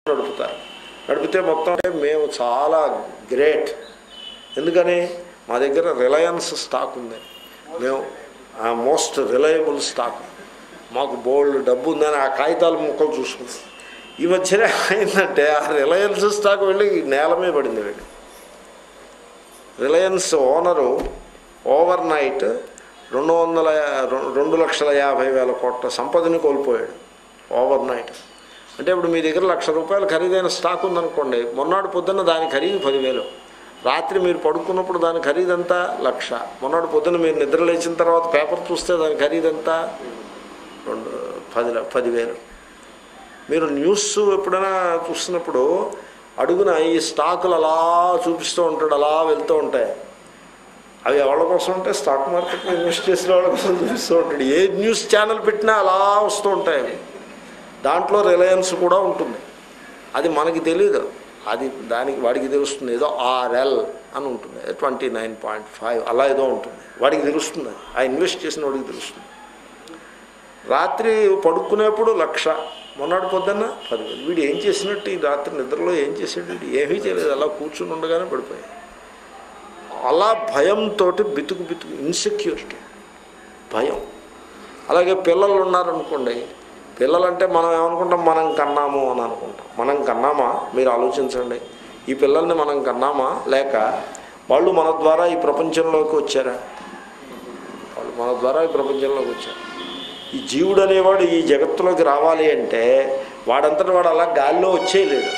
నడుపుతారు నడిపితే మొత్తం అంటే మేము చాలా గ్రేట్ ఎందుకని మా దగ్గర రిలయన్స్ స్టాక్ ఉంది మేము మోస్ట్ రిలయబుల్ స్టాక్ మాకు బోల్డ్ డబ్బు ఉందని ఆ కాగితాల ముక్కలు చూసుకుంటాం ఈ మధ్యనే అయిందంటే ఆ రిలయన్స్ స్టాక్ వెళ్ళి నేల మీద పడింది వెళ్ళి రిలయన్స్ ఓనరు ఓవర్ నైట్ రెండు వందల రెండు లక్షల యాభై వేల కోట్ల సంపదని కోల్పోయాడు ఓవర్ నైట్ అంటే ఇప్పుడు మీ దగ్గర లక్ష రూపాయలు ఖరీదైన స్టాక్ ఉందనుకోండి మొన్నటి పొద్దున్న దాని ఖరీదు పదివేలు రాత్రి మీరు పడుకున్నప్పుడు దాని ఖరీదంతా లక్ష మొన్నటి పొద్దున్న మీరు నిద్ర లేచిన తర్వాత పేపర్ చూస్తే దాని ఖరీదంతా రెండు పది ల- పదివేలు మీరు న్యూస్ ఎప్పుడైనా చూస్తున్నప్పుడు అడుగున ఈ స్టాకులు అలా చూపిస్తూ ఉంటాడు అలా వెళ్తూ ఉంటాయి అవి ఎవరి కోసం ఉంటే స్టాక్ మార్కెట్లో ఇన్వెస్ట్ చేసిన వాళ్ళ కోసం చూపిస్తూ ఉంటాడు ఏ న్యూస్ ఛానల్ పెట్టినా అలా వస్తూ ఉంటాయి అవి దాంట్లో రిలయన్స్ కూడా ఉంటుంది అది మనకి తెలియదు అది దానికి వాడికి తెలుస్తుంది ఏదో ఆర్ఎల్ అని ఉంటుంది ట్వంటీ నైన్ పాయింట్ ఫైవ్ అలా ఏదో ఉంటుంది వాడికి తెలుస్తుంది అది. ఆ ఇన్వెస్ట్ చేసిన వాడికి తెలుస్తుంది రాత్రి పడుకునేప్పుడు లక్ష మొన్నటి పొద్దున్న పదివేలు వీడు ఏం చేసినట్టు ఈ రాత్రి నిద్రలో ఏం చేసాడు వీడు ఏమీ చేయలేదు అలా కూర్చుని ఉండగానే పడిపోయాయి అలా భయంతో బితుకు బితుకు ఇన్సెక్యూరిటీ భయం అలాగే పిల్లలు ఉన్నారనుకోండి పిల్లలంటే మనం ఏమనుకుంటాం మనం కన్నాము అని అనుకుంటాం మనం కన్నామా మీరు ఆలోచించండి ఈ పిల్లల్ని మనం కన్నామా లేక వాళ్ళు మన ద్వారా ఈ ప్రపంచంలోకి వచ్చారా వాళ్ళు మన ద్వారా ఈ ప్రపంచంలోకి వచ్చారు ఈ జీవుడు అనేవాడు ఈ జగత్తులోకి రావాలి అంటే వాడంతట వాడు అలా గాల్లో వచ్చేయలేడు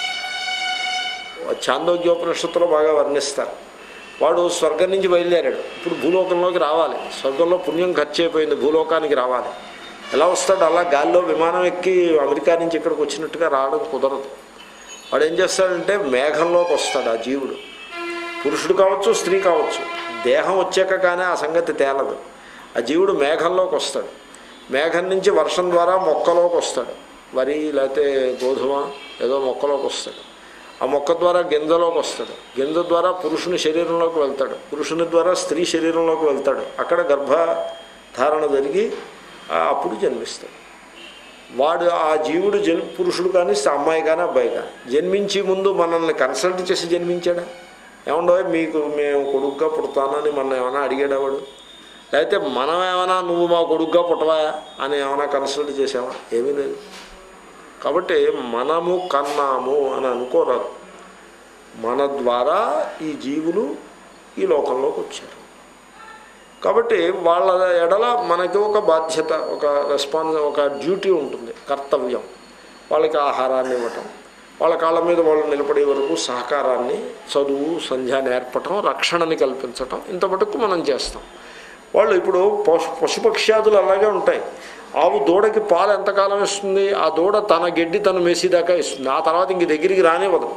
చాందోగ్యోపనిషత్తులో బాగా వర్ణిస్తారు వాడు స్వర్గం నుంచి బయలుదేరాడు ఇప్పుడు భూలోకంలోకి రావాలి స్వర్గంలో పుణ్యం ఖర్చు అయిపోయింది భూలోకానికి రావాలి ఎలా వస్తాడు అలా గాల్లో విమానం ఎక్కి అమెరికా నుంచి ఇక్కడికి వచ్చినట్టుగా రావడం కుదరదు వాడు ఏం చేస్తాడంటే మేఘంలోకి వస్తాడు ఆ జీవుడు పురుషుడు కావచ్చు స్త్రీ కావచ్చు దేహం వచ్చాక కానీ ఆ సంగతి తేలదు ఆ జీవుడు మేఘంలోకి వస్తాడు మేఘం నుంచి వర్షం ద్వారా మొక్కలోకి వస్తాడు వరి లేకపోతే గోధుమ ఏదో మొక్కలోకి వస్తాడు ఆ మొక్క ద్వారా గింజలోకి వస్తాడు గింజ ద్వారా పురుషుని శరీరంలోకి వెళ్తాడు పురుషుని ద్వారా స్త్రీ శరీరంలోకి వెళ్తాడు అక్కడ గర్భధారణ జరిగి ఆ అప్పుడు జన్మిస్తాడు వాడు ఆ జీవుడు జన్ పురుషుడు కానీ అమ్మాయి కానీ అబ్బాయి కానీ జన్మించి ముందు మనల్ని కన్సల్ట్ చేసి జన్మించాడా ఏమండో మీకు మేము కొడుకుగా పుడతానని మన ఏమైనా అడిగాడా వాడు లేకపోతే మనం ఏమైనా నువ్వు మా కొడుకుగా పుట్టవా అని ఏమైనా కన్సల్ట్ చేసావా ఏమీ లేదు కాబట్టి మనము కన్నాము అని అనుకోరాదు మన ద్వారా ఈ జీవులు ఈ లోకంలోకి వచ్చారు కాబట్టి వాళ్ళ ఎడల మనకి ఒక బాధ్యత ఒక రెస్పాన్స్ ఒక డ్యూటీ ఉంటుంది కర్తవ్యం వాళ్ళకి ఆహారాన్ని ఇవ్వటం వాళ్ళ కాళ్ళ మీద వాళ్ళు నిలబడే వరకు సహకారాన్ని చదువు సంధ్య నేర్పటం రక్షణని కల్పించటం ఇంత మటుకు మనం చేస్తాం వాళ్ళు ఇప్పుడు పశు పశుపక్ష్యాదులు అలాగే ఉంటాయి ఆవు దూడకి పాలు ఎంతకాలం ఇస్తుంది ఆ దూడ తన గడ్డి తను మేసేదాకా ఇస్తుంది ఆ తర్వాత ఇంక దగ్గరికి రానివ్వదు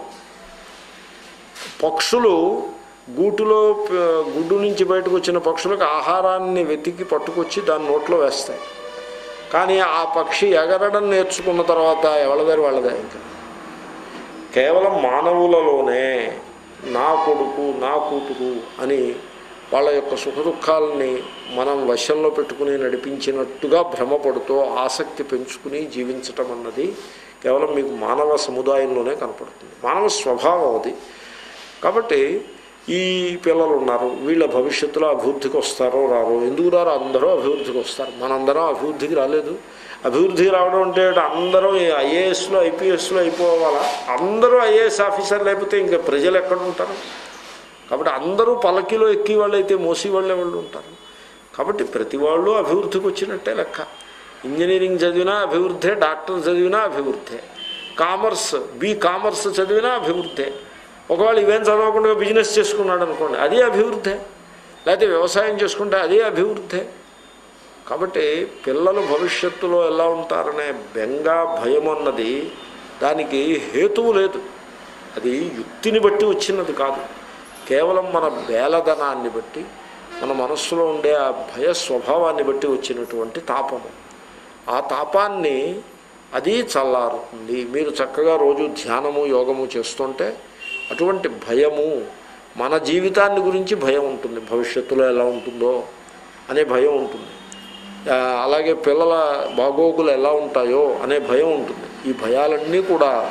పక్షులు గూటులో ప- గుడ్డు నుంచి బయటకు వచ్చిన పక్షులకు ఆహారాన్ని వెతికి పట్టుకొచ్చి దాని నోట్లో వేస్తాయి కానీ ఆ పక్షి ఎగరడం నేర్చుకున్న తర్వాత ఎవరిదారి వాళ్ళదే ఇంకా కేవలం మానవులలోనే నా కొడుకు నా కూతురు అని వాళ్ళ యొక్క సుఖదుఖాలని మనం వశంలో పెట్టుకుని నడిపించినట్టుగా భ్రమపడుతూ ఆసక్తి పెంచుకుని జీవించటం అన్నది కేవలం మీకు మానవ సముదాయంలోనే కనపడుతుంది మానవ స్వభావం అది కాబట్టి ఈ పిల్లలు ఉన్నారు వీళ్ళ భవిష్యత్తులో అభివృద్ధికి వస్తారో రారో ఎందుకు రారో అందరూ అభివృద్ధికి వస్తారు మనందరం అభివృద్ధికి రాలేదు అభివృద్ధికి రావడం అంటే అందరూ ఐఏఎస్లో ఐపీఎస్లో అయిపోవాలా అందరూ ఐఏఎస్ ఆఫీసర్లు అయిపోతే ఇంకా ప్రజలు ఎక్కడ ఉంటారు కాబట్టి అందరూ పలకిలో ఎక్కి వాళ్ళు అయితే మోసి వాళ్ళే వాళ్ళు ఉంటారు కాబట్టి ప్రతి వాళ్ళు అభివృద్ధికి వచ్చినట్టే లెక్క ఇంజనీరింగ్ చదివినా అభివృద్ధే డాక్టర్ చదివినా అభివృద్ధే కామర్స్ బీ కామర్స్ చదివినా అభివృద్ధే ఒకవేళ ఇవేం చదవకుండా బిజినెస్ చేసుకున్నాడు అనుకోండి అదే అభివృద్ధే లేకపోతే వ్యవసాయం చేసుకుంటే అదే అభివృద్ధే కాబట్టి పిల్లలు భవిష్యత్తులో ఎలా ఉంటారనే బెంగ భయం అన్నది దానికి హేతువు లేదు అది యుక్తిని బట్టి వచ్చినది కాదు కేవలం మన బేలదనాన్ని బట్టి మన మనస్సులో ఉండే ఆ భయ స్వభావాన్ని బట్టి వచ్చినటువంటి తాపము ఆ తాపాన్ని అది చల్లారుతుంది మీరు చక్కగా రోజు ధ్యానము యోగము చేస్తుంటే అటువంటి భయము మన జీవితాన్ని గురించి భయం ఉంటుంది భవిష్యత్తులో ఎలా ఉంటుందో అనే భయం ఉంటుంది ఆ, అలాగే పిల్లల బాగోగులు ఎలా ఉంటాయో అనే భయం ఉంటుంది ఈ భయాలన్నీ కూడా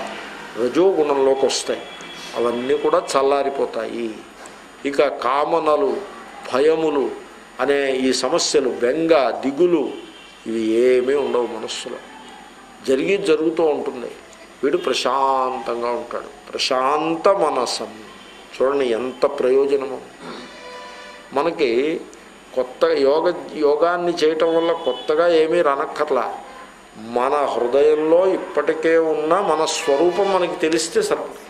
రజోగుణంలోకి వస్తాయి అవన్నీ కూడా చల్లారిపోతాయి ఇక కామనలు భయములు అనే ఈ సమస్యలు బెంగ దిగులు ఇవి ఏమీ ఉండవు మనస్సులో జరిగి జరుగుతూ ఉంటుంది వీడు ప్రశాంతంగా ఉంటాడు ప్రశాంత మనసం చూడండి ఎంత ప్రయోజనమో మనకి కొత్త యోగ యోగాన్ని చేయటం వల్ల కొత్తగా ఏమీ రనక్కర్లా మన హృదయంలో ఇప్పటికే ఉన్న మన స్వరూపం మనకి తెలిస్తే సరిపడుతుంది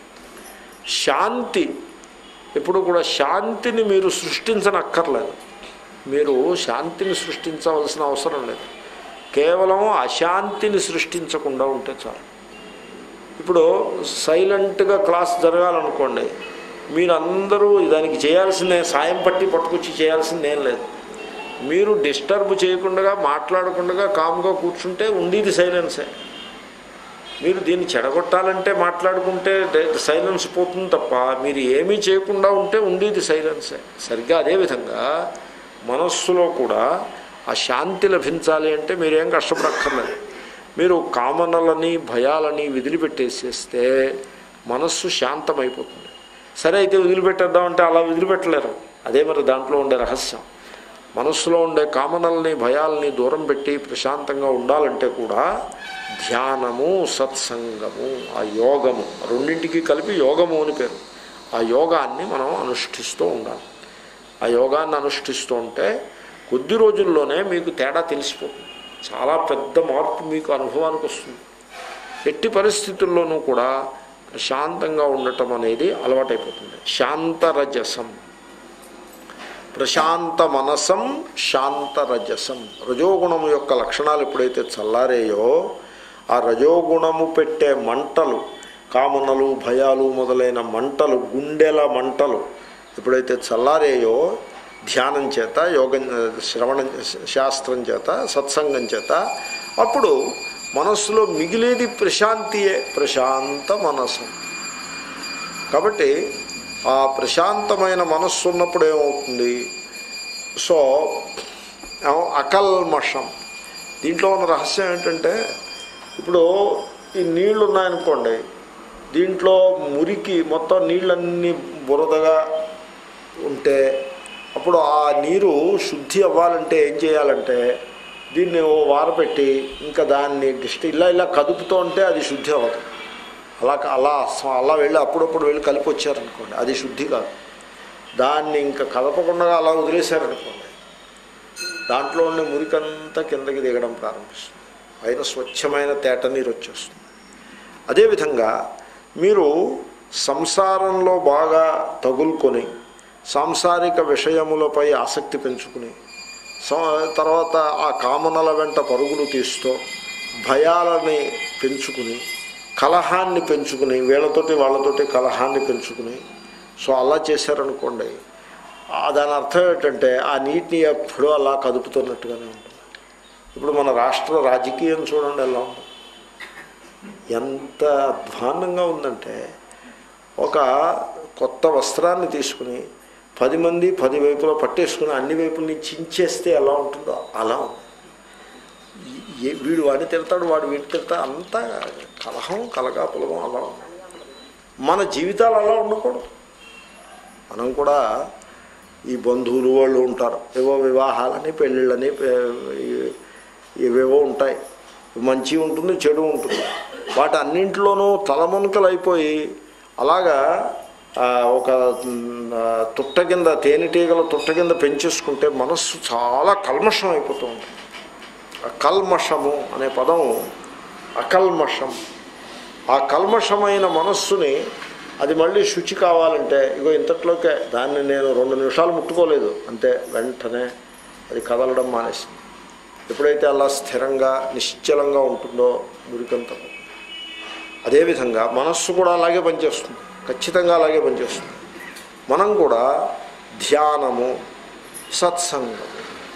శాంతి ఎప్పుడు కూడా శాంతిని మీరు సృష్టించనక్కర్లేదు మీరు శాంతిని సృష్టించవలసిన అవసరం లేదు కేవలం అశాంతిని సృష్టించకుండా ఉంటే చాలు ఇప్పుడు సైలెంట్గా క్లాస్ జరగాలనుకోండి మీరందరూ దానికి చేయాల్సిందే సాయం పట్టి పట్టుకొచ్చి చేయాల్సింది ఏం లేదు మీరు డిస్టర్బ్ చేయకుండా మాట్లాడకుండా కామ్గా కూర్చుంటే ఉండేది సైలెన్సే మీరు దీన్ని చెడగొట్టాలంటే మాట్లాడుకుంటే సైలెన్స్ పోతుంది తప్ప మీరు ఏమీ చేయకుండా ఉంటే ఉండేది సైలెన్సే సరిగ్గా అదేవిధంగా మనస్సులో కూడా ఆ శాంతి లభించాలి అంటే మీరేం కష్టపడక్కర్లేదు మీరు కామనలని భయాలని వదిలిపెట్టేసేస్తే మనస్సు శాంతమైపోతుంది సరే అయితే వదిలిపెట్టేద్దామంటే అలా వదిలిపెట్టలేరు అదే మరి దాంట్లో ఉండే రహస్యం మనస్సులో ఉండే కామనల్ని భయాల్ని దూరం పెట్టి ప్రశాంతంగా ఉండాలంటే కూడా ధ్యానము సత్సంగము ఆ యోగము రెండింటికి కలిపి యోగము అని పేరు ఆ యోగాన్ని మనం అనుష్ఠిస్తూ ఉండాలి ఆ యోగాన్ని అనుష్ఠిస్తూ ఉంటే కొద్ది రోజుల్లోనే మీకు తేడా తెలిసిపోతుంది చాలా పెద్ద మార్పు మీకు అనుభవానికి వస్తుంది ఎట్టి పరిస్థితుల్లోనూ కూడా ప్రశాంతంగా ఉండటం అనేది అలవాటైపోతుంది శాంతరజసం ప్రశాంత మనసం శాంతరజసం రజోగుణము యొక్క లక్షణాలు ఎప్పుడైతే చల్లారేయో ఆ రజోగుణము పెట్టే మంటలు కామనలు భయాలు మొదలైన మంటలు గుండెల మంటలు ఎప్పుడైతే చల్లారేయో ధ్యానం చేత యోగం శ్రవణం శాస్త్రం చేత సత్సంగం చేత అప్పుడు మనస్సులో మిగిలేది ప్రశాంతియే ప్రశాంత మనసం కాబట్టి ఆ ప్రశాంతమైన మనస్సు ఉన్నప్పుడు ఏమవుతుంది సో అకల్మషం దీంట్లో ఉన్న రహస్యం ఏంటంటే ఇప్పుడు ఈ నీళ్లు ఉన్నాయనుకోండి దీంట్లో మురికి మొత్తం నీళ్ళన్నీ బురదగా ఉంటే అప్పుడు ఆ నీరు శుద్ధి అవ్వాలంటే ఏం చేయాలంటే దీన్ని ఓ వారపెట్టి ఇంకా దాన్ని డిస్ట్ ఇలా ఇలా కదుపుతూ ఉంటే అది శుద్ధి అవ్వదు అలా అలా అలా వెళ్ళి అప్పుడప్పుడు వెళ్ళి కలిపి వచ్చారనుకోండి అది శుద్ధి కాదు దాన్ని ఇంకా కదపకుండా అలా వదిలేశారనుకోండి దాంట్లో ఉండే మురికంతా కిందకి దిగడం ప్రారంభిస్తుంది పైన స్వచ్ఛమైన తేట నీరు వచ్చేస్తుంది అదేవిధంగా మీరు సంసారంలో బాగా తగులుకొని సాంసారిక విషయములపై ఆసక్తి పెంచుకుని తర్వాత ఆ కామనల వెంట పరుగులు తీస్తూ భయాలని పెంచుకుని కలహాన్ని పెంచుకుని వీళ్ళతోటి వాళ్ళతోటి కలహాన్ని పెంచుకుని సో అలా చేశారనుకోండి దాని అర్థం ఏంటంటే ఆ నీటిని ఎప్పుడూ అలా కదుపుతున్నట్టుగానే ఉంటుంది ఇప్పుడు మన రాష్ట్ర రాజకీయం చూడండి ఎలా ఉంది ఎంత అధ్వాన్నంగా ఉందంటే ఒక కొత్త వస్త్రాన్ని తీసుకుని పది మంది పది వైపులో పట్టేసుకుని అన్ని వైపుల్ని చించేస్తే ఎలా ఉంటుందో అలా ఉంది వీడు వాడిని తిడతాడు వాడు వీడిని తిడతాడు అంతా కలహం కలగాపులగం అలా ఉంది మన జీవితాలు అలా ఉండకూడదు మనం కూడా ఈ బంధువులు వాళ్ళు ఉంటారు ఏవో వివాహాలని పెళ్ళిళ్ళని ఏవేవో ఉంటాయి మంచి ఉంటుంది చెడు ఉంటుంది వాటి అన్నింటిలోనూ తలమునకలు అయిపోయి అలాగా ఒక తుట్ట కింద తేనెటీగల తుట్ట కింద పెంచేసుకుంటే మనస్సు చాలా కల్మషం అయిపోతూ ఉంటుంది కల్మషము అనే పదం అకల్మషం ఆ కల్మషమైన మనస్సుని అది మళ్ళీ శుచి కావాలంటే ఇగో ఇంతట్లోకే దాన్ని నేను రెండు నిమిషాలు ముట్టుకోలేదు అంతే వెంటనే అది కదలడం మానేసింది ఎప్పుడైతే అలా స్థిరంగా నిశ్చలంగా ఉంటుందో మురికంత అదేవిధంగా మనస్సు కూడా అలాగే పనిచేస్తుంది ఖచ్చితంగా అలాగే పనిచేస్తుంది మనం కూడా ధ్యానము సత్సంగము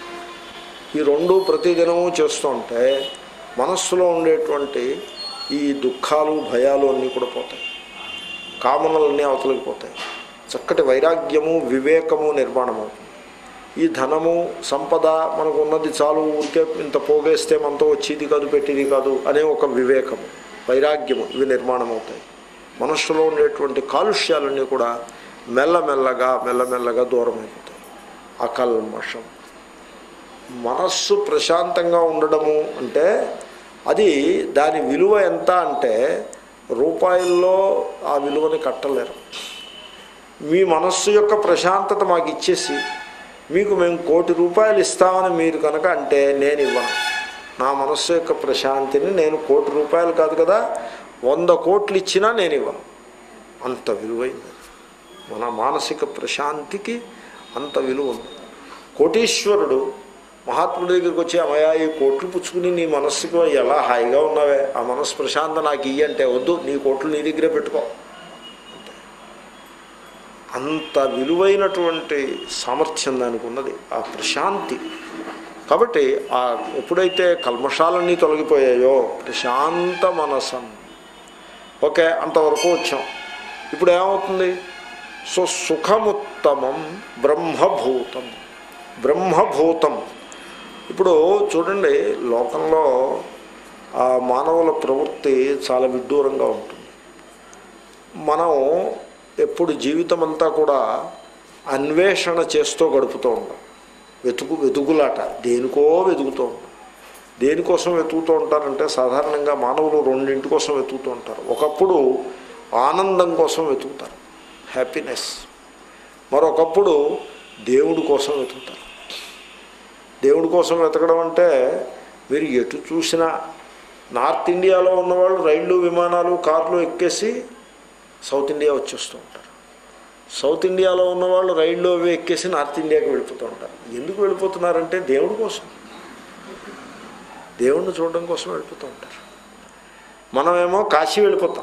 ఈ రెండు ప్రతిదినము చేస్తుంటే మనస్సులో ఉండేటువంటి ఈ దుఃఖాలు భయాలు అన్నీ కూడా పోతాయి కామనలన్నీ అవతలకి పోతాయి చక్కటి వైరాగ్యము వివేకము నిర్మాణం అవుతుంది ఈ ధనము సంపద మనకు ఉన్నది చాలు ఊరికే ఇంత పోగేస్తే మనతో వచ్చేది కాదు పెట్టేది కాదు అనే ఒక వివేకము వైరాగ్యము ఇవి నిర్మాణం అవుతాయి మనస్సులో ఉండేటువంటి కాలుష్యాలన్నీ కూడా మెల్లమెల్లగా మెల్లమెల్లగా దూరం అయిపోతాయి అకల్మషం మనస్సు ప్రశాంతంగా ఉండడము అంటే అది దాని విలువ ఎంత అంటే రూపాయల్లో ఆ విలువని కట్టలేరు మీ మనస్సు యొక్క ప్రశాంతత మాకు ఇచ్చేసి మీకు మేము కోటి రూపాయలు ఇస్తామని మీరు కనుక అంటే నేను ఇవ్వను నా మనస్సు యొక్క ప్రశాంతిని నేను కోటి రూపాయలు కాదు కదా వంద కోట్లు ఇచ్చినా నేను ఇవ్వను అంత విలువైంది మన మానసిక ప్రశాంతికి అంత విలువ ఉంది కోటీశ్వరుడు మహాత్ముడి దగ్గరికి వచ్చి అమ్మయ్య ఈ కోట్లు పుచ్చుకుని నీ మనస్సుకు ఎలా హాయిగా ఉన్నావే ఆ మనస్సు ప్రశాంత నాకు ఇయ్యి అంటే వద్దు నీ కోట్లు నీ దగ్గరే పెట్టుకో అంత విలువైనటువంటి సామర్థ్యం దానికి ఉన్నది ఆ ప్రశాంతి కాబట్టి ఆ ఎప్పుడైతే కల్మషాలన్నీ తొలగిపోయాయో ప్రశాంత మనసం ఓకే అంతవరకు వచ్చాం ఇప్పుడు ఏమవుతుంది సో సుఖముత్తమం బ్రహ్మభూతం బ్రహ్మభూతం ఇప్పుడు చూడండి లోకంలో ఆ మానవుల ప్రవృత్తి చాలా విడ్డూరంగా ఉంటుంది మనం ఎప్పుడు జీవితం అంతా కూడా అన్వేషణ చేస్తూ గడుపుతూ ఉంటాం వెతుకు వెతుకులాట దేనికో వెతుకుతూ ఉంటాం దేనికోసం వెతుకుతూ ఉంటారంటే సాధారణంగా మానవులు రెండింటి కోసం వెతుకుతూ ఉంటారు ఒకప్పుడు ఆనందం కోసం వెతుకుతారు హ్యాపీనెస్ మరొకప్పుడు దేవుడి కోసం వెతుకుతారు దేవుడి కోసం వెతకడం అంటే మీరు ఎటు చూసినా నార్త్ ఇండియాలో ఉన్నవాళ్ళు రైళ్ళు విమానాలు కార్లు ఎక్కేసి సౌత్ ఇండియా వచ్చేస్తూ ఉంటారు సౌత్ ఇండియాలో ఉన్నవాళ్ళు రైళ్ళు అవి ఎక్కేసి నార్త్ ఇండియాకి వెళ్ళిపోతూ ఉంటారు ఎందుకు వెళ్ళిపోతున్నారంటే దేవుడి కోసం దేవుణ్ణి చూడడం కోసం వెళ్ళిపోతూ ఉంటారు మనమేమో కాశీ వెళ్ళిపోతాం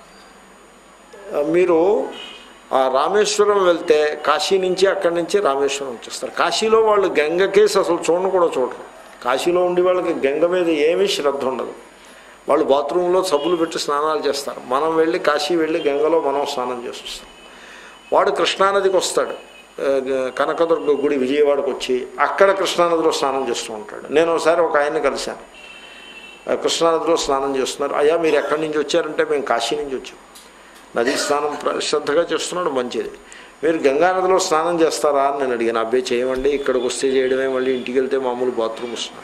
మీరు ఆ రామేశ్వరం వెళ్తే కాశీ నుంచి అక్కడి నుంచి రామేశ్వరం వచ్చేస్తారు కాశీలో వాళ్ళు గంగ కేసు అసలు చూడను కూడా చూడరు కాశీలో ఉండి వాళ్ళకి గంగ మీద ఏమీ శ్రద్ధ ఉండదు వాళ్ళు బాత్రూంలో సబ్బులు పెట్టి స్నానాలు చేస్తారు మనం వెళ్ళి కాశీ వెళ్ళి గంగలో మనం స్నానం చేసి వస్తాం వాడు కృష్ణానదికి వస్తాడు ఆ, కనకదుర్గ గుడి విజయవాడకు వచ్చి అక్కడ కృష్ణానదిలో స్నానం చేస్తూ ఉంటాడు నేను ఒకసారి ఒక ఆయన్ని కలిశాను ఆ, కృష్ణానదిలో స్నానం చేస్తున్నారు అయ్యా మీరు ఎక్కడి నుంచి వచ్చారంటే మేము కాశీ నుంచి వచ్చాం నదీ స్నానం ప్ర- శ్రద్ధగా చేస్తున్నాడు మంచిది మీరు గంగానదిలో స్నానం చేస్తారా అని నేను అడిగాను అబ్బాయి చేయమండి ఇక్కడికి వస్తే చేయడమే మళ్ళీ ఇంటికి వెళ్తే మామూలు బాత్రూమ్ వస్తున్నాను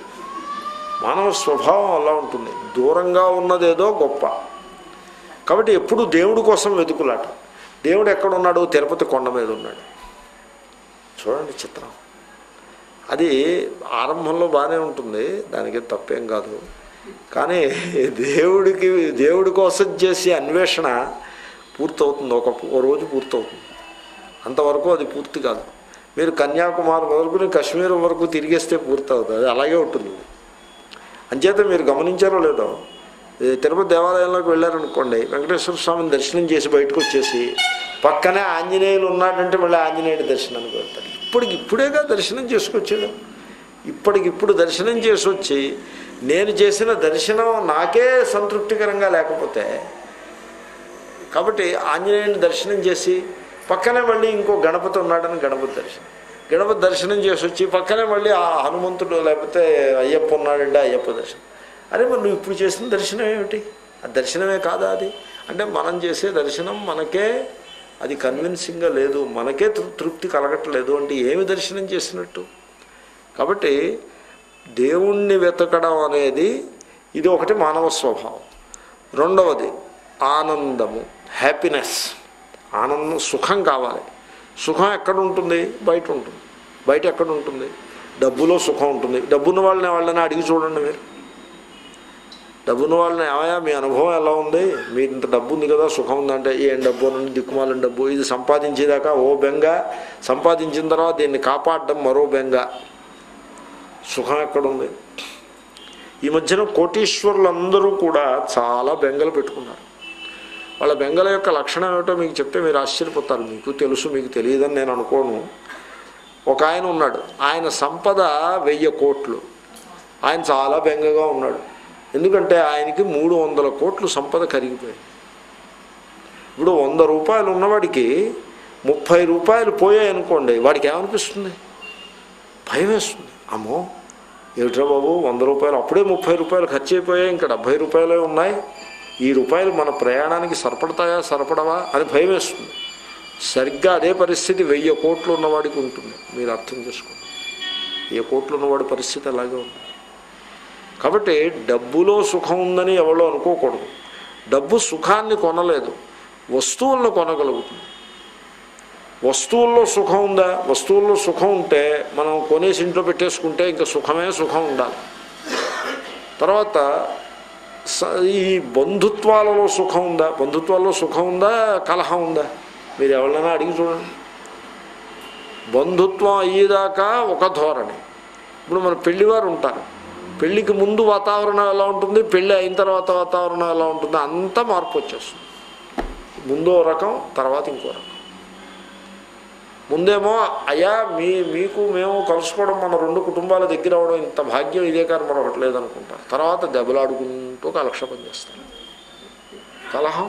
మానవ స్వభావం అలా ఉంటుంది దూరంగా ఉన్నదేదో గొప్ప కాబట్టి ఎప్పుడు దేవుడి కోసం వెతుకులాట దేవుడు ఎక్కడ ఉన్నాడు తిరుపతి కొండ మీద ఉన్నాడు చూడండి చిత్రం అది ఆరంభంలో బాగానే ఉంటుంది దానికి తప్పేం కాదు కానీ దేవుడికి దేవుడి కోసం చేసే అన్వేషణ పూర్తవుతుంది ఒక ఓ రోజు పూర్తవుతుంది అంతవరకు అది పూర్తి కాదు మీరు కన్యాకుమారి మొదలుకుని కాశ్మీర్ వరకు తిరిగేస్తే పూర్తవుతుంది అది అలాగే ఉంటుంది అంచేత మీరు గమనించారో లేదో ఈ తిరుపతి దేవాలయంలోకి వెళ్ళారనుకోండి వెంకటేశ్వర స్వామిని దర్శనం చేసి బయటకు వచ్చేసి పక్కనే ఆంజనేయులు ఉన్నాడంటే మళ్ళీ ఆంజనేయుడి దర్శనానికి వెళ్తారు ఇప్పటికి ఇప్పుడేగా దర్శనం చేసుకొచ్చాడు ఇప్పటికిప్పుడు దర్శనం చేసి వచ్చి నేను చేసిన దర్శనం నాకే సంతృప్తికరంగా లేకపోతే కాబట్టి ఆంజనేయుని దర్శనం చేసి పక్కనే మళ్ళీ ఇంకో గణపతి ఉన్నాడని గణపతి దర్శనం గణపతి దర్శనం చేసి వచ్చి పక్కనే మళ్ళీ ఆ హనుమంతుడు లేకపోతే అయ్యప్ప ఉన్నాడంటే అయ్యప్ప దర్శనం అరే మరి నువ్వు ఇప్పుడు చేసిన దర్శనం ఏమిటి ఆ దర్శనమే కాదా అది అంటే మనం చేసే దర్శనం మనకే అది కన్విన్సింగ్గా లేదు మనకే తృ- తృప్తి కలగట్లేదు అంటే ఏమి దర్శనం చేసినట్టు కాబట్టి దేవుణ్ణి వెతకడం అనేది ఇది ఒకటి మానవ స్వభావం రెండవది ఆనందము హ్యాపీనెస్ ఆనందం సుఖం కావాలి సుఖం ఎక్కడ ఉంటుంది బయట ఉంటుంది బయట ఎక్కడ ఉంటుంది డబ్బులో సుఖం ఉంటుంది డబ్బున్న వాళ్ళని వాళ్ళని అడిగి చూడండి మీరు డబ్బున్న వాళ్ళని ఏమయ్యా మీ అనుభవం ఎలా ఉంది మీరు ఇంత డబ్బు ఉంది కదా సుఖం ఉందంటే ఏం డబ్బు అని దిక్కుమాలని డబ్బు ఇది సంపాదించేదాకా ఓ బెంగ సంపాదించిన తర్వాత దీన్ని కాపాడడం మరో బెంగ సుఖం ఎక్కడుంది ఈ మధ్యన కోటీశ్వరులందరూ కూడా చాలా బెంగలు పెట్టుకున్నారు వాళ్ళ బెంగల యొక్క లక్షణం ఏమిటో మీకు చెప్తే మీరు ఆశ్చర్యపోతారు మీకు తెలుసు మీకు తెలియదని నేను అనుకోను ఒక ఆయన ఉన్నాడు ఆయన సంపద వెయ్యి కోట్లు ఆయన చాలా బెంగగా ఉన్నాడు ఎందుకంటే ఆయనకి మూడు వందల కోట్లు సంపద కరిగిపోయింది ఇప్పుడు వంద రూపాయలు ఉన్నవాడికి ముప్పై రూపాయలు పోయాయి అనుకోండి వాడికి ఏమనిపిస్తుంది భయం వేస్తుంది అమ్మో ఏమిట్రా బాబు వంద రూపాయలు అప్పుడే ముప్పై రూపాయలు ఖర్చు అయిపోయాయి ఇంకా డెబ్భై రూపాయలే ఉన్నాయి ఈ రూపాయలు మన ప్రయాణానికి సరిపడతాయా సరిపడవా అని భయం వేస్తుంది సరిగ్గా అదే పరిస్థితి వెయ్యి కోట్లు ఉన్నవాడికి ఉంటుంది మీరు అర్థం చేసుకోండి వెయ్యి కోట్లు ఉన్నవాడి పరిస్థితి అలాగే ఉంది కాబట్టి డబ్బులో సుఖం ఉందని ఎవరో అనుకోకూడదు డబ్బు సుఖాన్ని కొనలేదు వస్తువులను కొనగలుగుతుంది వస్తువుల్లో సుఖం ఉందా వస్తువుల్లో సుఖం ఉంటే మనం కొనేసి ఇంట్లో పెట్టేసుకుంటే ఇంకా సుఖమే సుఖం ఉండాలి తర్వాత స- ఈ బంధుత్వాలలో సుఖం ఉందా బంధుత్వాల్లో సుఖం ఉందా కలహం ఉందా మీరు ఎవరినైనా అడిగి చూడండి బంధుత్వం అయ్యేదాకా ఒక ధోరణి ఇప్పుడు మన పెళ్లివారు ఉంటారు పెళ్లికి ముందు వాతావరణం ఎలా ఉంటుంది పెళ్ళి అయిన తర్వాత వాతావరణం ఎలా ఉంటుంది అంతా మార్పు వచ్చేస్తుంది ముందో రకం తర్వాత ఇంకో రకం ముందేమో అయ్యా మీ మీకు మేము కలుసుకోవడం మన రెండు కుటుంబాల దగ్గర అవడం ఇంత భాగ్యం ఇదే కానీ మరొకటి లేదనుకుంటారు తర్వాత దెబ్బలాడుకుంటూ కలక్షేపం చేస్తారు కలహం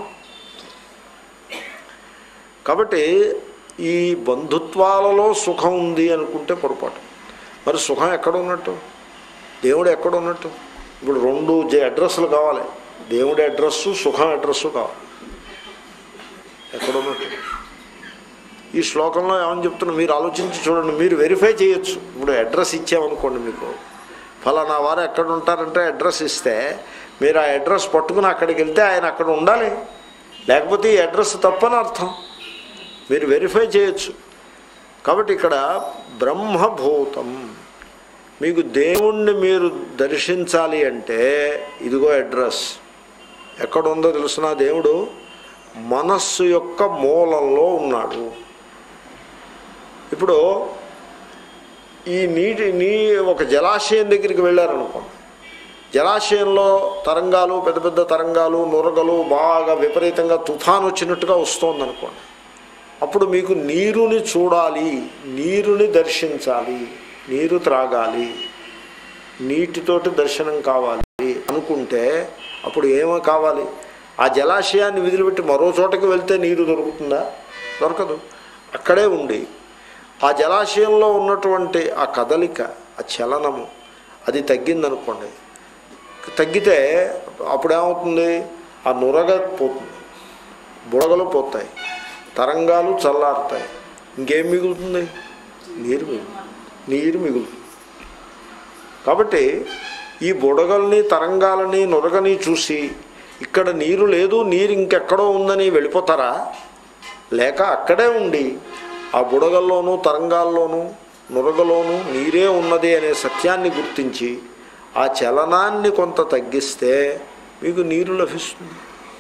కాబట్టి ఈ బంధుత్వాలలో సుఖం ఉంది అనుకుంటే పొరపాటు మరి సుఖం ఎక్కడ ఉన్నట్టు దేవుడు ఎక్కడ ఉన్నట్టు ఇప్పుడు రెండు జ- అడ్రస్లు కావాలి దేవుడి అడ్రస్సు సుఖం అడ్రస్సు కావాలి ఎక్కడ ఉన్నట్టు ఈ శ్లోకంలో ఏమని చెప్తున్నా మీరు ఆలోచించి చూడండి మీరు వెరిఫై చేయొచ్చు ఇప్పుడు అడ్రస్ ఇచ్చామనుకోండి మీకు ఫలానా వారు ఎక్కడ ఉంటారంటే అడ్రస్ ఇస్తే మీరు ఆ అడ్రస్ పట్టుకుని అక్కడికి వెళ్తే ఆయన అక్కడ ఉండాలి లేకపోతే ఈ అడ్రస్ తప్పని అర్థం మీరు వెరిఫై చేయొచ్చు కాబట్టి ఇక్కడ బ్రహ్మభూతం మీకు దేవుణ్ణి మీరు దర్శించాలి అంటే ఇదిగో అడ్రస్ ఎక్కడ ఉందో తెలుసిన దేవుడు మనస్సు యొక్క మూలంలో ఉన్నాడు ఇప్పుడు ఈ నీటి నీ ఒక జలాశయం దగ్గరికి వెళ్ళారనుకోండి జలాశయంలో తరంగాలు పెద్ద పెద్ద తరంగాలు నురగలు బాగా విపరీతంగా తుఫాన్ వచ్చినట్టుగా వస్తోందనుకోండి అప్పుడు మీకు నీరుని చూడాలి నీరుని దర్శించాలి నీరు త్రాగాలి నీటితోటి దర్శనం కావాలి అనుకుంటే అప్పుడు ఏమో కావాలి ఆ జలాశయాన్ని విదిలిపెట్టి మరో చోటకి వెళ్తే నీరు దొరుకుతుందా దొరకదు అక్కడే ఉండి ఆ జలాశయంలో ఉన్నటువంటి ఆ కదలిక ఆ చలనము అది తగ్గిందనుకోండి తగ్గితే అప్పుడేమవుతుంది ఆ నురగ పోతుంది బుడగలు పోతాయి తరంగాలు చల్లారుతాయి ఇంకేం మిగులుతుంది నీరు మిగులుతుంది నీరు మిగులుతుంది కాబట్టి ఈ బుడగల్ని తరంగాలని నురగని చూసి ఇక్కడ నీరు లేదు నీరు ఇంకెక్కడో ఉందని వెళ్ళిపోతారా లేక అక్కడే ఉండి ఆ బుడగల్లోనూ తరంగాల్లోనూ నురగలోనూ నీరే ఉన్నది అనే సత్యాన్ని గుర్తించి ఆ చలనాన్ని కొంత తగ్గిస్తే మీకు నీరు లభిస్తుంది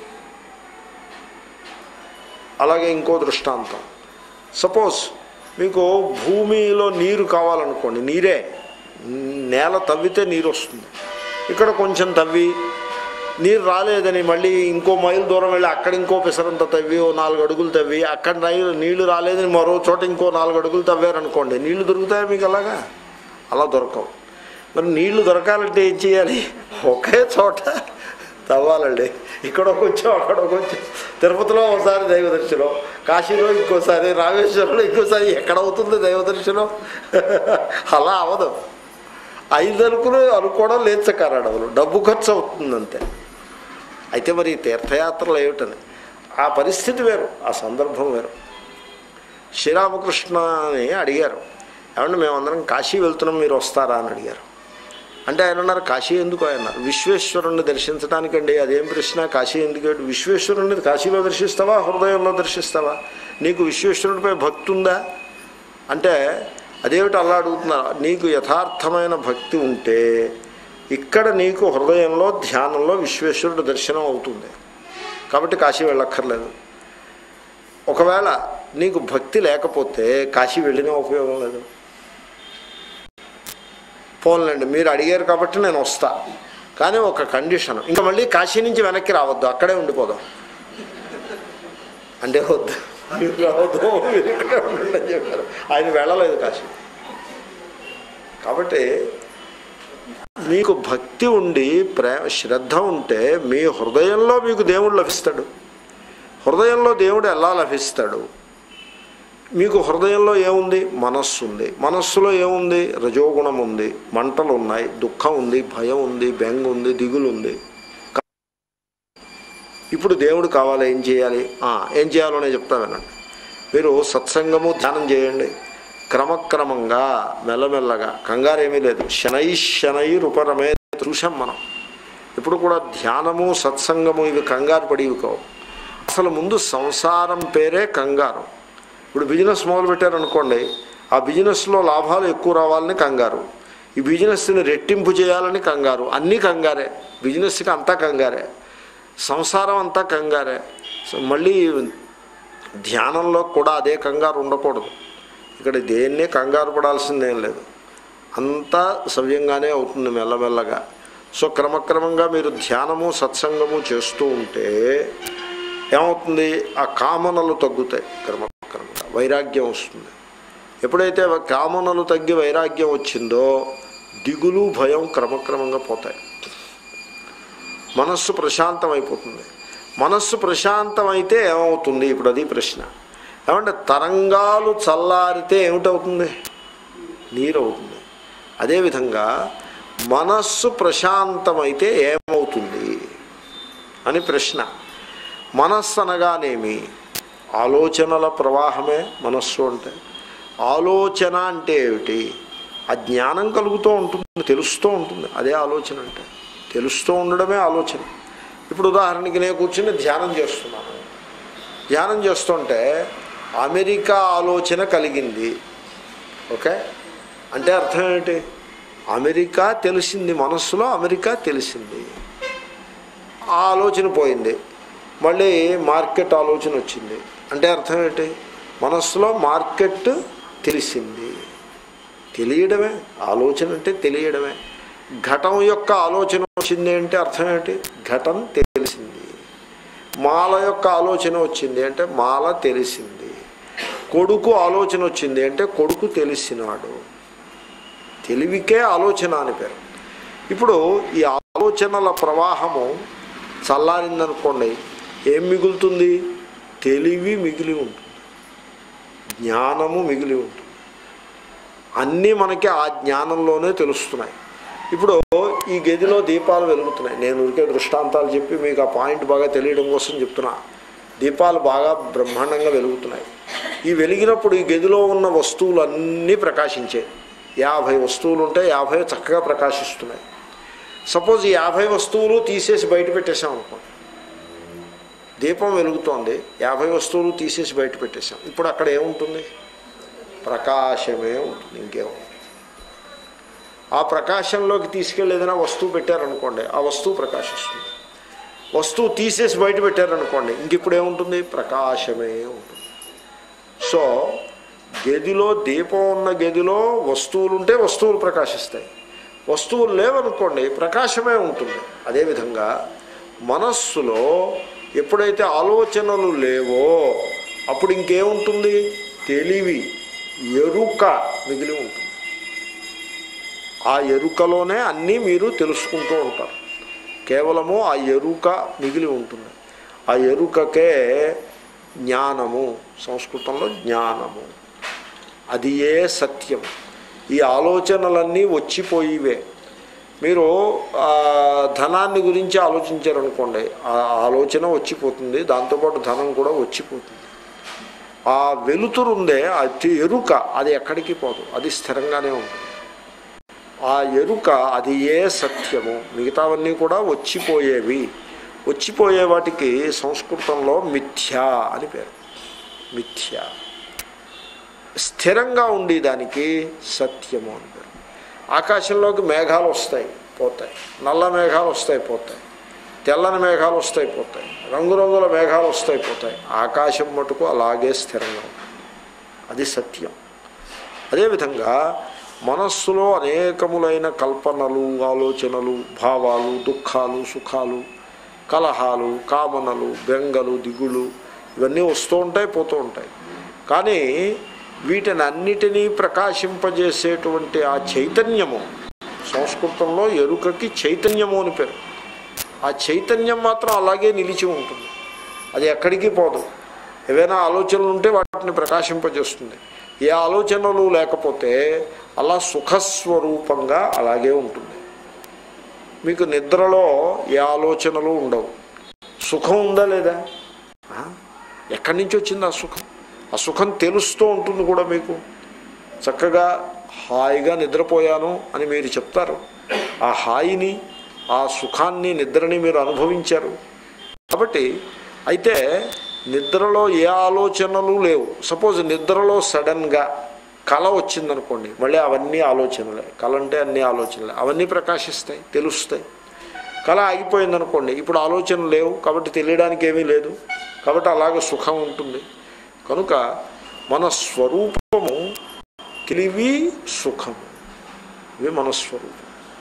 అలాగే ఇంకో దృష్టాంతం సపోజ్ మీకు భూమిలో నీరు కావాలనుకోండి నీరే నేల తవ్వితే నీరు వస్తుంది ఇక్కడ కొంచెం తవ్వి నీరు రాలేదని మళ్ళీ ఇంకో మైలు దూరం వెళ్ళి అక్కడ ఇంకో పిసరంత తవ్వి ఓ నాలుగు అడుగులు తవ్వి అక్కడ నీళ్ళు నీళ్లు రాలేదని మరో చోట ఇంకో నాలుగు అడుగులు తవ్వారనుకోండి నీళ్లు దొరుకుతాయా మీకు అలాగా అలా దొరకవు మరి నీళ్లు దొరకాలంటే ఏం చేయాలి ఒకే చోట తవ్వాలండి ఇక్కడ కొంచెం అక్కడ కొంచెం తిరుపతిలో ఒకసారి దైవ దర్శనం కాశీలో ఇంకోసారి రామేశ్వరంలో ఇంకోసారి ఎక్కడ అవుతుంది దైవ దర్శనం అలా అవదు ఐదు అరుకులు అనుకోవడం లేచకారడవులు డబ్బు ఖర్చు అవుతుంది అంతే అయితే మరి ఈ తీర్థయాత్రలు ఏమిటని ఆ పరిస్థితి వేరు ఆ సందర్భం వేరు శ్రీరామకృష్ణ అని అడిగారు ఏమంటే మేమందరం కాశీ వెళ్తున్నాం మీరు వస్తారా అని అడిగారు అంటే ఆయన అన్నారు కాశీ ఎందుకు ఆయన విశ్వేశ్వరుణ్ణి దర్శించడానికండి అదేం ప్రశ్న కాశీ ఎందుకు విశ్వేశ్వరుణ్ణి కాశీలో దర్శిస్తావా హృదయంలో దర్శిస్తావా నీకు విశ్వేశ్వరుడిపై భక్తి ఉందా అంటే అదేమిటి అలా అడుగుతున్నారు నీకు యథార్థమైన భక్తి ఉంటే ఇక్కడ నీకు హృదయంలో ధ్యానంలో విశ్వేశ్వరుడు దర్శనం అవుతుంది కాబట్టి కాశీ వెళ్ళక్కర్లేదు ఒకవేళ నీకు భక్తి లేకపోతే కాశీ వెళ్ళినా ఉపయోగం లేదు పోన్లేండి మీరు అడిగారు కాబట్టి నేను వస్తా కానీ ఒక కండిషన్ ఇంకా మళ్ళీ కాశీ నుంచి వెనక్కి రావద్దు అక్కడే ఉండిపోదాం అంటే వద్దు మీరు రావద్దు మీరు ఇక్కడే ఉండండి అని చెప్పారు ఆయన వెళ్ళలేదు కాశీ కాబట్టి మీకు భక్తి ఉండి ప్రేమ శ్రద్ధ ఉంటే మీ హృదయంలో మీకు దేవుడు లభిస్తాడు హృదయంలో దేవుడు ఎలా లభిస్తాడు మీకు హృదయంలో ఏముంది మనస్సు ఉంది మనస్సులో ఏముంది రజోగుణం ఉంది మంటలు ఉన్నాయి దుఃఖం ఉంది భయం ఉంది బెంగ ఉంది దిగులు ఉంది ఇప్పుడు దేవుడు కావాలి ఏం చేయాలి ఆ, ఏం చేయాలో నేను చెప్తా వినండి మీరు సత్సంగము ధ్యానం చేయండి క్రమక్రమంగా మెల్లమెల్లగా కంగారు ఏమీ లేదు శనై శనై రూపరమే చూసాం మనం ఇప్పుడు కూడా ధ్యానము సత్సంగము ఇవి కంగారు పడివి కావు అసలు ముందు సంసారం పేరే కంగారు ఇప్పుడు బిజినెస్ మొదలు పెట్టారనుకోండి ఆ బిజినెస్లో లాభాలు ఎక్కువ రావాలని కంగారు ఈ బిజినెస్ని రెట్టింపు చేయాలని కంగారు అన్నీ కంగారే బిజినెస్కి అంతా కంగారే సంసారం అంతా కంగారే సో మళ్ళీ ధ్యానంలో కూడా అదే కంగారు ఉండకూడదు ఇక్కడ దేన్నే కంగారు పడాల్సిందేం లేదు అంతా సవ్యంగానే అవుతుంది మెల్లమెల్లగా సో క్రమక్రమంగా మీరు ధ్యానము సత్సంగము చేస్తూ ఉంటే ఏమవుతుంది ఆ కామనలు తగ్గుతాయి క్రమక్రమంగా వైరాగ్యం వస్తుంది ఎప్పుడైతే కామనలు తగ్గి వైరాగ్యం వచ్చిందో దిగులు భయం క్రమక్రమంగా పోతాయి మనస్సు ప్రశాంతం అయిపోతుంది మనస్సు ప్రశాంతమైతే ఏమవుతుంది ఇప్పుడు అది ప్రశ్న ఏమంటే తరంగాలు చల్లారితే ఏమిటవుతుంది నీరు అవుతుంది అదేవిధంగా మనస్సు ప్రశాంతమైతే ఏమవుతుంది అని ప్రశ్న మనస్సు అనగానేమి ఆలోచనల ప్రవాహమే మనస్సు అంటే ఆలోచన అంటే ఏమిటి ఆ జ్ఞానం కలుగుతూ ఉంటుంది తెలుస్తూ ఉంటుంది అదే ఆలోచన అంటే తెలుస్తూ ఉండడమే ఆలోచన ఇప్పుడు ఉదాహరణకి నేను కూర్చుని ధ్యానం చేస్తున్నాను ధ్యానం చేస్తుంటే అమెరికా ఆలోచన కలిగింది ఓకే అంటే అర్థం ఏంటి అమెరికా తెలిసింది మనస్సులో అమెరికా తెలిసింది ఆ ఆలోచన పోయింది మళ్ళీ మార్కెట్ ఆలోచన వచ్చింది అంటే అర్థం ఏంటి మనస్సులో మార్కెట్ తెలిసింది తెలియడమే ఆలోచన అంటే తెలియడమే ఘటం యొక్క ఆలోచన వచ్చింది అంటే అర్థం ఏంటి ఘటం తెలిసింది మాల యొక్క ఆలోచన వచ్చింది అంటే మాల తెలిసింది కొడుకు ఆలోచన వచ్చింది అంటే కొడుకు తెలిసినాడు తెలివికే ఆలోచన అని పేరు ఇప్పుడు ఈ ఆలోచనల ప్రవాహము చల్లారిందనుకోండి ఏం మిగులుతుంది తెలివి మిగిలి ఉంటుంది జ్ఞానము మిగిలి ఉంటుంది అన్నీ మనకి ఆ జ్ఞానంలోనే తెలుస్తున్నాయి ఇప్పుడు ఈ గదిలో దీపాలు వెలుగుతున్నాయి నేను ఊరికే దృష్టాంతాలు చెప్పి మీకు ఆ పాయింట్ బాగా తెలియడం కోసం చెప్తున్నా దీపాలు బాగా బ్రహ్మాండంగా వెలుగుతున్నాయి ఈ వెలిగినప్పుడు ఈ గదిలో ఉన్న వస్తువులు అన్నీ ప్రకాశించాయి యాభై వస్తువులు ఉంటే యాభై చక్కగా ప్రకాశిస్తున్నాయి సపోజ్ ఈ యాభై వస్తువులు తీసేసి బయట పెట్టేశాం అనుకోండి దీపం వెలుగుతోంది యాభై వస్తువులు తీసేసి బయట పెట్టేశాం ఇప్పుడు అక్కడ ఏముంటుంది ప్రకాశమే ఉంటుంది ఇంకేముంది ఆ ప్రకాశంలోకి తీసుకెళ్ళి ఏదైనా వస్తువు పెట్టారనుకోండి ఆ వస్తువు ప్రకాశిస్తుంది వస్తువు తీసేసి బయట పెట్టారనుకోండి ఇంక ఇప్పుడు ఏముంటుంది ప్రకాశమే ఉంటుంది సో గదిలో దీపం ఉన్న గదిలో వస్తువులు ఉంటే వస్తువులు ప్రకాశిస్తాయి వస్తువులు లేవనుకోండి ప్రకాశమే ఉంటుంది అదేవిధంగా మనస్సులో ఎప్పుడైతే ఆలోచనలు లేవో అప్పుడు ఇంకేముంటుంది తెలివి ఎరుక మిగిలి ఉంటుంది ఆ ఎరుకలోనే అన్నీ మీరు తెలుసుకుంటూ ఉంటారు కేవలము ఆ ఎరుక మిగిలి ఉంటుంది ఆ ఎరుకకే జ్ఞానము సంస్కృతంలో జ్ఞానము అది ఏ సత్యం ఈ ఆలోచనలన్నీ వచ్చిపోయివే మీరు ఆ, ధనాన్ని గురించి ఆలోచించారనుకోండి ఆ ఆలోచన వచ్చిపోతుంది దాంతోపాటు ధనం కూడా వచ్చిపోతుంది ఆ వెలుతురు ఉందే ఆ తె- ఎరుక అది ఎక్కడికి పోదు అది స్థిరంగానే ఉంటుంది ఆ ఎరుక అది ఏ సత్యము మిగతావన్నీ కూడా వచ్చిపోయేవి వచ్చిపోయే వాటికి సంస్కృతంలో మిథ్యా అని పేరు మిథ్య స్థిరంగా ఉండి దానికి సత్యము అని పేరు ఆకాశంలోకి మేఘాలు వస్తాయి పోతాయి నల్ల మేఘాలు వస్తాయి పోతాయి తెల్లని మేఘాలు వస్తాయి పోతాయి రంగురంగుల మేఘాలు వస్తాయి పోతాయి ఆకాశం మటుకు అలాగే స్థిరంగా ఉంటుంది అది సత్యం అదేవిధంగా మనస్సులో అనేకములైన కల్పనలు ఆలోచనలు భావాలు దుఃఖాలు సుఖాలు కలహాలు కామనలు బెంగలు దిగులు ఇవన్నీ వస్తూ ఉంటాయి పోతూ ఉంటాయి కానీ వీటిని అన్నిటినీ ప్రకాశింపజేసేటువంటి ఆ చైతన్యము సంస్కృతంలో ఎరుకకి చైతన్యము అని పేరు ఆ చైతన్యం మాత్రం అలాగే నిలిచి ఉంటుంది అది ఎక్కడికి పోదు ఏవైనా ఆలోచనలు ఉంటే వాటిని ప్రకాశింపజేస్తుంది ఏ ఆలోచనలు లేకపోతే అలా సుఖస్వరూపంగా అలాగే ఉంటుంది మీకు నిద్రలో ఏ ఆలోచనలు ఉండవు సుఖం ఉందా లేదా ఆ? ఎక్కడి నుంచి వచ్చింది ఆ సుఖం ఆ సుఖం తెలుస్తూ ఉంటుంది కూడా మీకు చక్కగా హాయిగా నిద్రపోయాను అని మీరు చెప్తారు ఆ హాయిని ఆ సుఖాన్ని నిద్రని మీరు అనుభవించారు కాబట్టి అయితే నిద్రలో ఏ ఆలోచనలు లేవు సపోజ్ నిద్రలో సడన్గా కళ వచ్చిందనుకోండి మళ్ళీ అవన్నీ ఆలోచనలే కళ అంటే అన్ని ఆలోచనలే అవన్నీ ప్రకాశిస్తాయి తెలుస్తాయి కళ ఆగిపోయిందనుకోండి ఇప్పుడు ఆలోచనలు లేవు కాబట్టి తెలియడానికి ఏమీ లేదు కాబట్టి అలాగే సుఖం ఉంటుంది కనుక మన స్వరూపము తెలివి సుఖము ఇవి మన స్వరూపం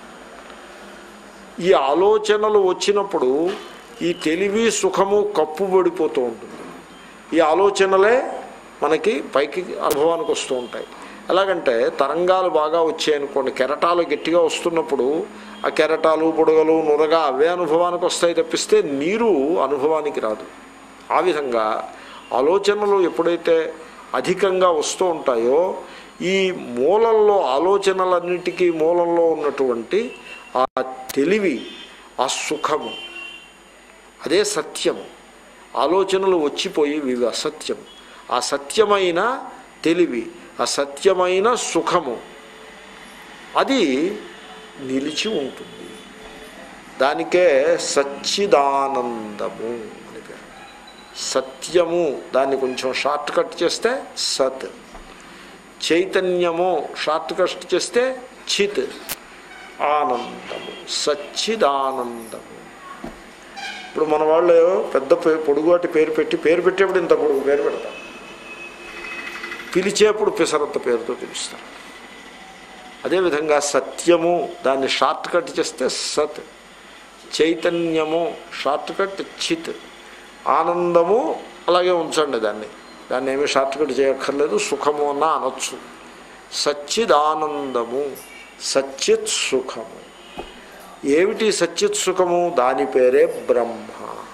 ఈ ఆలోచనలు వచ్చినప్పుడు ఈ తెలివి సుఖము కప్పుబడిపోతూ ఉంటుంది ఈ ఆలోచనలే మనకి పైకి అనుభవానికి వస్తూ ఉంటాయి ఎలాగంటే తరంగాలు బాగా వచ్చాయనుకోండి కెరటాలు గట్టిగా వస్తున్నప్పుడు ఆ కెరటాలు బుడగలు నురగా అవే అనుభవానికి వస్తాయి తప్పిస్తే నీరు అనుభవానికి రాదు ఆ విధంగా ఆలోచనలు ఎప్పుడైతే అధికంగా వస్తూ ఉంటాయో ఈ మూలంలో ఆలోచనలన్నిటికీ మూలంలో ఉన్నటువంటి ఆ తెలివి ఆ సుఖము అదే సత్యము ఆలోచనలు వచ్చిపోయి ఇవి అసత్యం ఆ సత్యమైన తెలివి ఆ సత్యమైన సుఖము అది నిలిచి ఉంటుంది దానికే సచ్చిదానందము అని పేరు సత్యము దాన్ని కొంచెం షార్ట్ కట్ చేస్తే సత్ చైతన్యము షార్ట్ కట్ చేస్తే చిత్ ఆనందము సచ్చిదానందము ఇప్పుడు మన వాళ్ళు పెద్ద పే- పొడుగువాటి పేరు పెట్టి పేరు పెట్టేప్పుడు ఇంత పొడుగు పేరు పెడతారు పిలిచేప్పుడు పిసరంత పేరుతో పిలుస్తారు అదేవిధంగా సత్యము దాన్ని షార్ట్ కట్ చేస్తే సత్ చైతన్యము షార్ట్ కట్ చిత్ ఆనందము అలాగే ఉంచండి దాన్ని దాన్ని ఏమీ షార్ట్ కట్ చేయక్కర్లేదు సుఖము అన్న అనొచ్చు సచ్చిదానందము సచ్చిత్ సుఖము ఏమిటి సచ్చిత్ సుఖము దాని పేరే బ్రహ్మ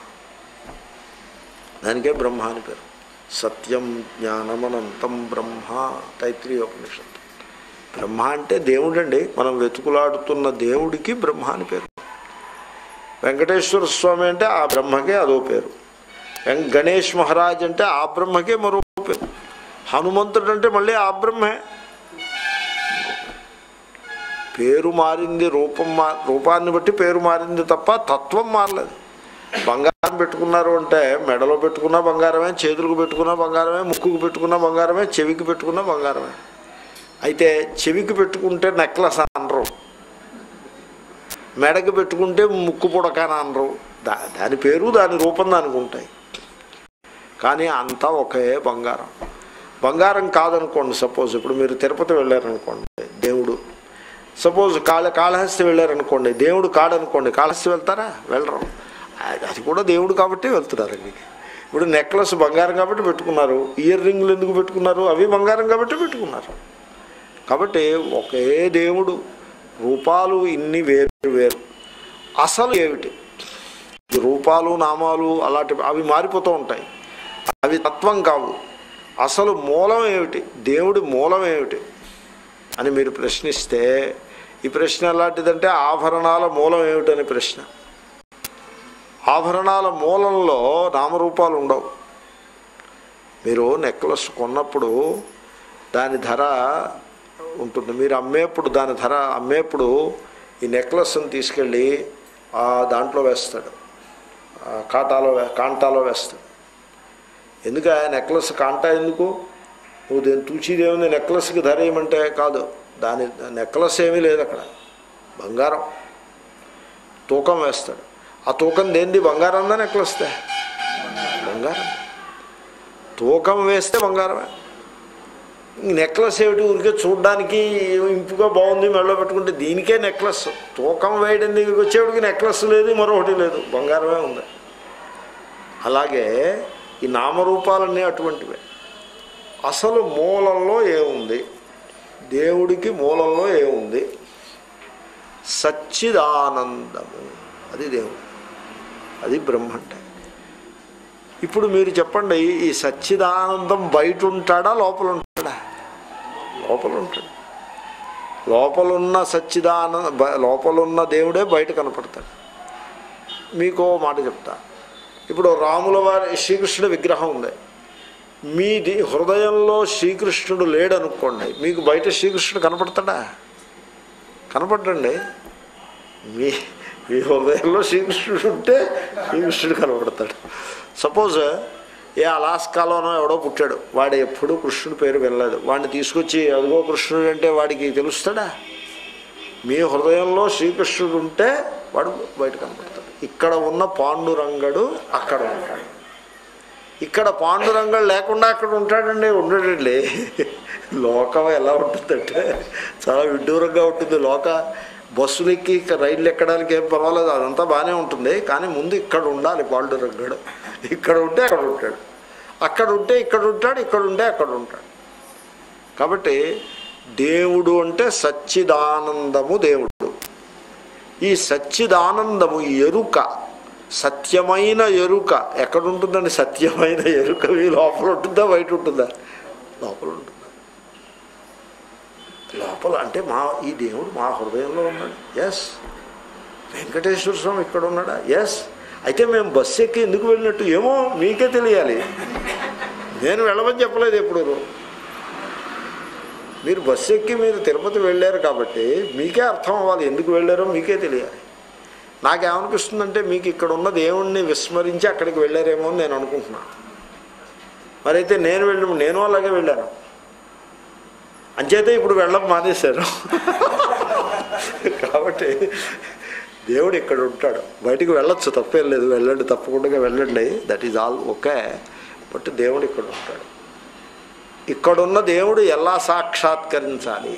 దానికే బ్రహ్మ అని పేరు సత్యం జ్ఞానమనంతం బ్రహ్మ తైత్రీయోపనిషత్తు బ్రహ్మ అంటే దేవుడండి మనం వెతుకులాడుతున్న దేవుడికి బ్రహ్మ అని పేరు వెంకటేశ్వర స్వామి అంటే ఆ బ్రహ్మకే అదో పేరు వెం- గణేష్ మహారాజ్ అంటే ఆ బ్రహ్మకే మరో పేరు హనుమంతుడు అంటే మళ్ళీ ఆ బ్రహ్మే పేరు మారింది రూపం మా రూపాన్ని బట్టి పేరు మారింది తప్ప తత్వం మారలేదు బంగారం పెట్టుకున్నారు అంటే మెడలో పెట్టుకున్నా బంగారమే చేతులకు పెట్టుకున్నా బంగారమే ముక్కుకు పెట్టుకున్నా బంగారమే చెవికి పెట్టుకున్నా బంగారమే అయితే చెవికి పెట్టుకుంటే నెక్లెస్ అనరు మెడకి పెట్టుకుంటే ముక్కు పుడకాన అనరు దా దాని పేరు దాని రూపం దానికి ఉంటాయి కానీ అంతా ఒకే బంగారం బంగారం కాదనుకోండి సపోజ్ ఇప్పుడు మీరు తిరుపతి వెళ్ళారనుకోండి దేవుడు సపోజ్ కాళ కాళహస్తి వెళ్ళారనుకోండి దేవుడు కాడనుకోండి కాళహస్తి వెళ్తారా వెళ్ళరు అది- అది కూడా దేవుడు కాబట్టి వెళ్తున్నారండి ఇప్పుడు నెక్లెస్ బంగారం కాబట్టి పెట్టుకున్నారు ఇయర్ రింగులు ఎందుకు పెట్టుకున్నారు అవి బంగారం కాబట్టి పెట్టుకున్నారు కాబట్టి ఒకే దేవుడు రూపాలు ఇన్ని వేరు వేరు అసలు ఏమిటి ఈ రూపాలు నామాలు అలాంటి అవి మారిపోతూ ఉంటాయి అవి తత్వం కావు అసలు మూలం ఏమిటి దేవుడి మూలం ఏమిటి అని మీరు ప్రశ్నిస్తే ఈ ప్రశ్న ఎలాంటిదంటే ఆభరణాల మూలం ఏమిటని ప్రశ్న ఆభరణాల మూలంలో నామరూపాలు ఉండవు మీరు నెక్లెస్ కొన్నప్పుడు దాని ధర ఉంటుంది మీరు అమ్మేప్పుడు దాని ధర అమ్మేప్పుడు ఈ నెక్లెస్ని తీసుకెళ్ళి ఆ దాంట్లో వేస్తాడు ఆ కాటాలో వే- కాంటాలో వేస్తాడు ఎందుకు ఆ నెక్లెస్ కాంటా ఎందుకు నువ్వు దీన్ని తూచిదేముంది నెక్లెస్కి ధర ఏమంటే కాదు దాని నెక్లెస్ ఏమీ లేదు అక్కడ బంగారం తూకం వేస్తాడు ఆ తూకం దేంది బంగారం దా నెక్లెస్దే బంగారం తూకం వేస్తే బంగారమే ఈ నెక్లెస్ ఏమిటి ఊరికే చూడడానికి ఇంపుగా బాగుంది మెడలో పెట్టుకుంటే దీనికే నెక్లెస్ తూకం వేయడం దగ్గరికి వచ్చేవాడికి నెక్లెస్ లేదు మరొకటి లేదు బంగారమే ఉంది అలాగే ఈ నామరూపాలన్నీ అటువంటివే అసలు మూలంలో ఏముంది దేవుడికి మూలంలో ఏముంది సచ్చిదానందము అది దేవుడు అది బ్రహ్మ అంటే ఇప్పుడు మీరు చెప్పండి ఈ సచ్చిదానందం బయట ఉంటాడా లోపల ఉంటాడా లోపల ఉంటాడు లోపలున్న సచ్చిదానంద బ- లోపలున్న దేవుడే బయట కనపడతాడు మీకు ఓ మాట చెప్తా ఇప్పుడు రాముల వారి శ్రీకృష్ణుడి విగ్రహం ఉంది మీది హృదయంలో శ్రీకృష్ణుడు లేడనుకోండి మీకు బయట శ్రీకృష్ణుడు కనపడతాడా కనపడండి మీ మీ హృదయంలో శ్రీకృష్ణుడు ఉంటే శ్రీకృష్ణుడు కనపడతాడు సపోజ్ ఏ అలాస్కాలోనో ఎవడో పుట్టాడు వాడు ఎప్పుడూ కృష్ణుడి పేరు వినలేదు వాడిని తీసుకొచ్చి అదిగో కృష్ణుడు అంటే వాడికి తెలుస్తాడా మీ హృదయంలో శ్రీకృష్ణుడు ఉంటే వాడు బయట కనపడతాడు ఇక్కడ ఉన్న పాండురంగడు అక్కడ ఉంటాడు ఇక్కడ పాండురంగడు లేకుండా అక్కడ ఉంటాడండి ఉండడండి లోకం ఎలా ఉంటుందంటే చాలా విడ్డూరంగా ఉంటుంది లోక బస్సులు ఎక్కి ఇక రైళ్ళు ఎక్కడానికి ఏం పర్వాలేదు అదంతా బాగానే ఉంటుంది కానీ ముందు ఇక్కడ ఉండాలి పాండురంగడు ఇక్కడ ఉంటే అక్కడ ఉంటాడు అక్కడ ఉంటే ఇక్కడ ఉంటాడు ఇక్కడ ఉంటే అక్కడ ఉంటాడు కాబట్టి దేవుడు అంటే సచ్చిదానందము దేవుడు ఈ సచ్చిదానందము ఈ ఎరుక సత్యమైన ఎరుక ఎక్కడ ఉంటుందండి సత్యమైన ఎరుక మీ లోపల ఉంటుందా బయట ఉంటుందా లోపల ఉంటుందా లోపల అంటే మా ఈ దేవుడు మా హృదయంలో ఉన్నాడు ఎస్ వెంకటేశ్వర స్వామి ఇక్కడ ఉన్నాడా ఎస్ అయితే మేము బస్సు ఎక్కి ఎందుకు వెళ్ళినట్టు ఏమో మీకే తెలియాలి నేను వెళ్ళమని చెప్పలేదు ఎప్పుడు మీరు బస్సు ఎక్కి మీరు తిరుపతి వెళ్ళారు కాబట్టి మీకే అర్థం అవ్వాలి ఎందుకు వెళ్ళారో మీకే తెలియాలి నాకేమనిపిస్తుందంటే మీకు ఇక్కడ ఉన్న దేవుణ్ణి విస్మరించి అక్కడికి వెళ్ళారేమో అని నేను అనుకుంటున్నాను మరైతే నేను వెళ్ళి నేను అలాగే వెళ్ళాను అంచేతే ఇప్పుడు వెళ్ళడం మానేశాను కాబట్టి దేవుడు ఇక్కడ ఉంటాడు బయటికి వెళ్ళొచ్చు తప్పేం లేదు వెళ్ళండి తప్పకుండా వెళ్ళండి that is all okay but దేవుడు ఇక్కడ ఉంటాడు ఇక్కడున్న దేవుడు ఎలా సాక్షాత్కరించాలి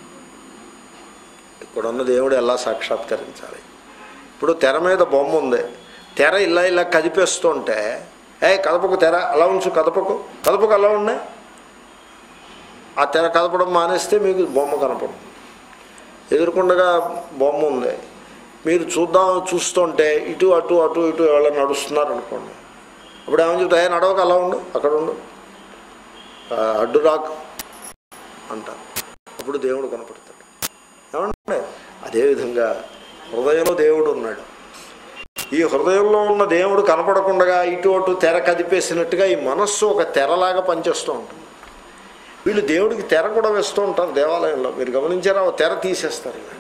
ఇక్కడున్న దేవుడు ఎలా సాక్షాత్కరించాలి ఇప్పుడు తెర మీద బొమ్మ ఉంది తెర ఇలా ఇలా కదిపేస్తుంటే ఏ కదపకు తెర అలా ఉంచు కదపకు కదపకు అలా ఉన్నాయి ఆ తెర కదపడం మానేస్తే మీకు బొమ్మ కనపடும் ఎదురుకుండగా బొమ్మ ఉంది మీరు చూద్దాం చూస్తుంటే ఇటు అటు అటు ఇటు ఎవరైనా నడుస్తున్నారు అనుకోండి అప్పుడు ఏమని చెప్తా "ఏ, నడవక అలా ఉండు అక్కడ ఉండు ఆ, అడ్డు రాకు అంటారు అప్పుడు దేవుడు కనపడతాడు ఏమంటే అదేవిధంగా హృదయంలో దేవుడు ఉన్నాడు ఈ హృదయంలో ఉన్న దేవుడు కనపడకుండా ఇటు అటు తెర కదిపేసినట్టుగా ఈ మనస్సు ఒక తెరలాగా పనిచేస్తూ ఉంటుంది వీళ్ళు దేవుడికి తెర కూడా వేస్తూ ఉంటారు దేవాలయంలో మీరు గమనించారా ఓ తెర తీసేస్తారు ఇలా.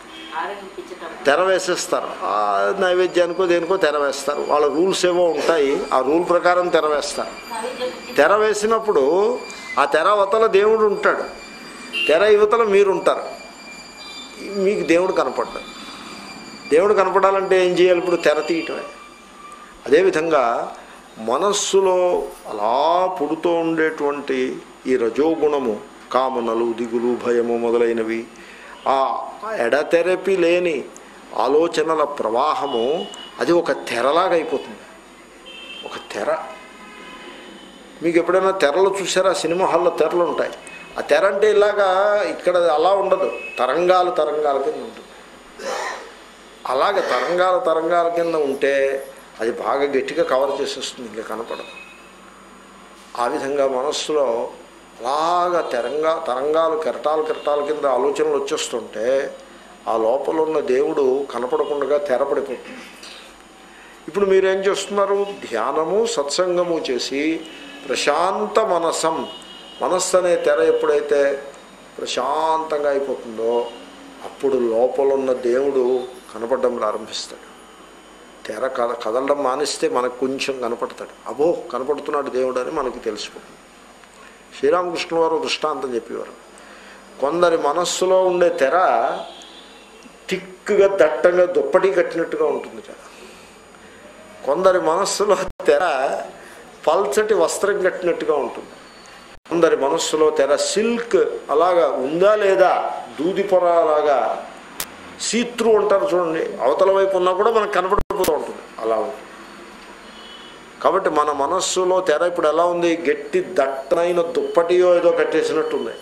తెర వేసేస్తారు ఆ నైవేద్యానికో దేనికో తెర వేస్తారు వాళ్ళ రూల్స్ ఏవో ఉంటాయి ఆ రూల్ ప్రకారం తెర వేస్తారు తెర వేసినప్పుడు ఆ తెర అవతల దేవుడు ఉంటాడు తెర యువతల మీరు ఉంటారు మీకు దేవుడు కనపడ్డాడు దేవుడు కనపడాలంటే ఏం చేయాలి ఇప్పుడు తెర తీయటమే అదేవిధంగా మనస్సులో అలా పుడుతూ ఉండేటువంటి ఈ రజోగుణము కామనలు దిగులు భయము మొదలైనవి ఆ ఎడతెరపి లేని ఆలోచనల ప్రవాహము అది ఒక తెరలాగా అయిపోతుంది ఒక తెర మీకు ఎప్పుడైనా తెరలు చూసారా సినిమా హాల్లో తెరలు ఉంటాయి ఆ తెర అంటే ఇలాగా ఇక్కడ అలా ఉండదు తరంగాలు తరంగాల కింద ఉంటుంది అలాగ తరంగాల తరంగాల కింద ఉంటే అది బాగా గట్టిగా కవర్ చేసేస్తుంది ఇంకా కనపడదు ఆ విధంగా మనస్సులో అలాగా తెరంగా తరంగాలు కెరటాలు కెరటాల కింద ఆలోచనలు వచ్చేస్తుంటే ఆ లోపల ఉన్న దేవుడు కనపడకుండా తెరపడిపోతుంది ఇప్పుడు మీరేం చేస్తున్నారు ధ్యానము సత్సంగము చేసి ప్రశాంత మనసం మనస్సు అనే తెర ఎప్పుడైతే ప్రశాంతంగా అయిపోతుందో అప్పుడు లోపల ఉన్న దేవుడు కనపడడం ప్రారంభిస్తాడు తెర కద కదలడం మానేస్తే మనకు కొంచెం కనపడతాడు అబో కనపడుతున్నాడు దేవుడు అని మనకి తెలిసిపోతుంది శ్రీరామకృష్ణ వారు దృష్టాంతం చెప్పేవారు కొందరి మనస్సులో ఉండే తెర థిక్గా దట్టంగా దుప్పటి కట్టినట్టుగా ఉంటుంది తెర కొందరి మనస్సులో తెర పల్చటి వస్త్రం కట్టినట్టుగా ఉంటుంది కొందరి మనస్సులో తెర సిల్క్ అలాగా ఉందా లేదా దూది పొర అలాగా సీత్రు అంటారు చూడండి అవతల వైపు ఉన్నా కూడా మనకు కనపడిపోతూ ఉంటుంది అలా ఉంటుంది కాబట్టి మన మనస్సులో తెర ఇప్పుడు ఎలా ఉంది గట్టి దట్టనైన దుప్పటియో ఏదో కట్టేసినట్టుంది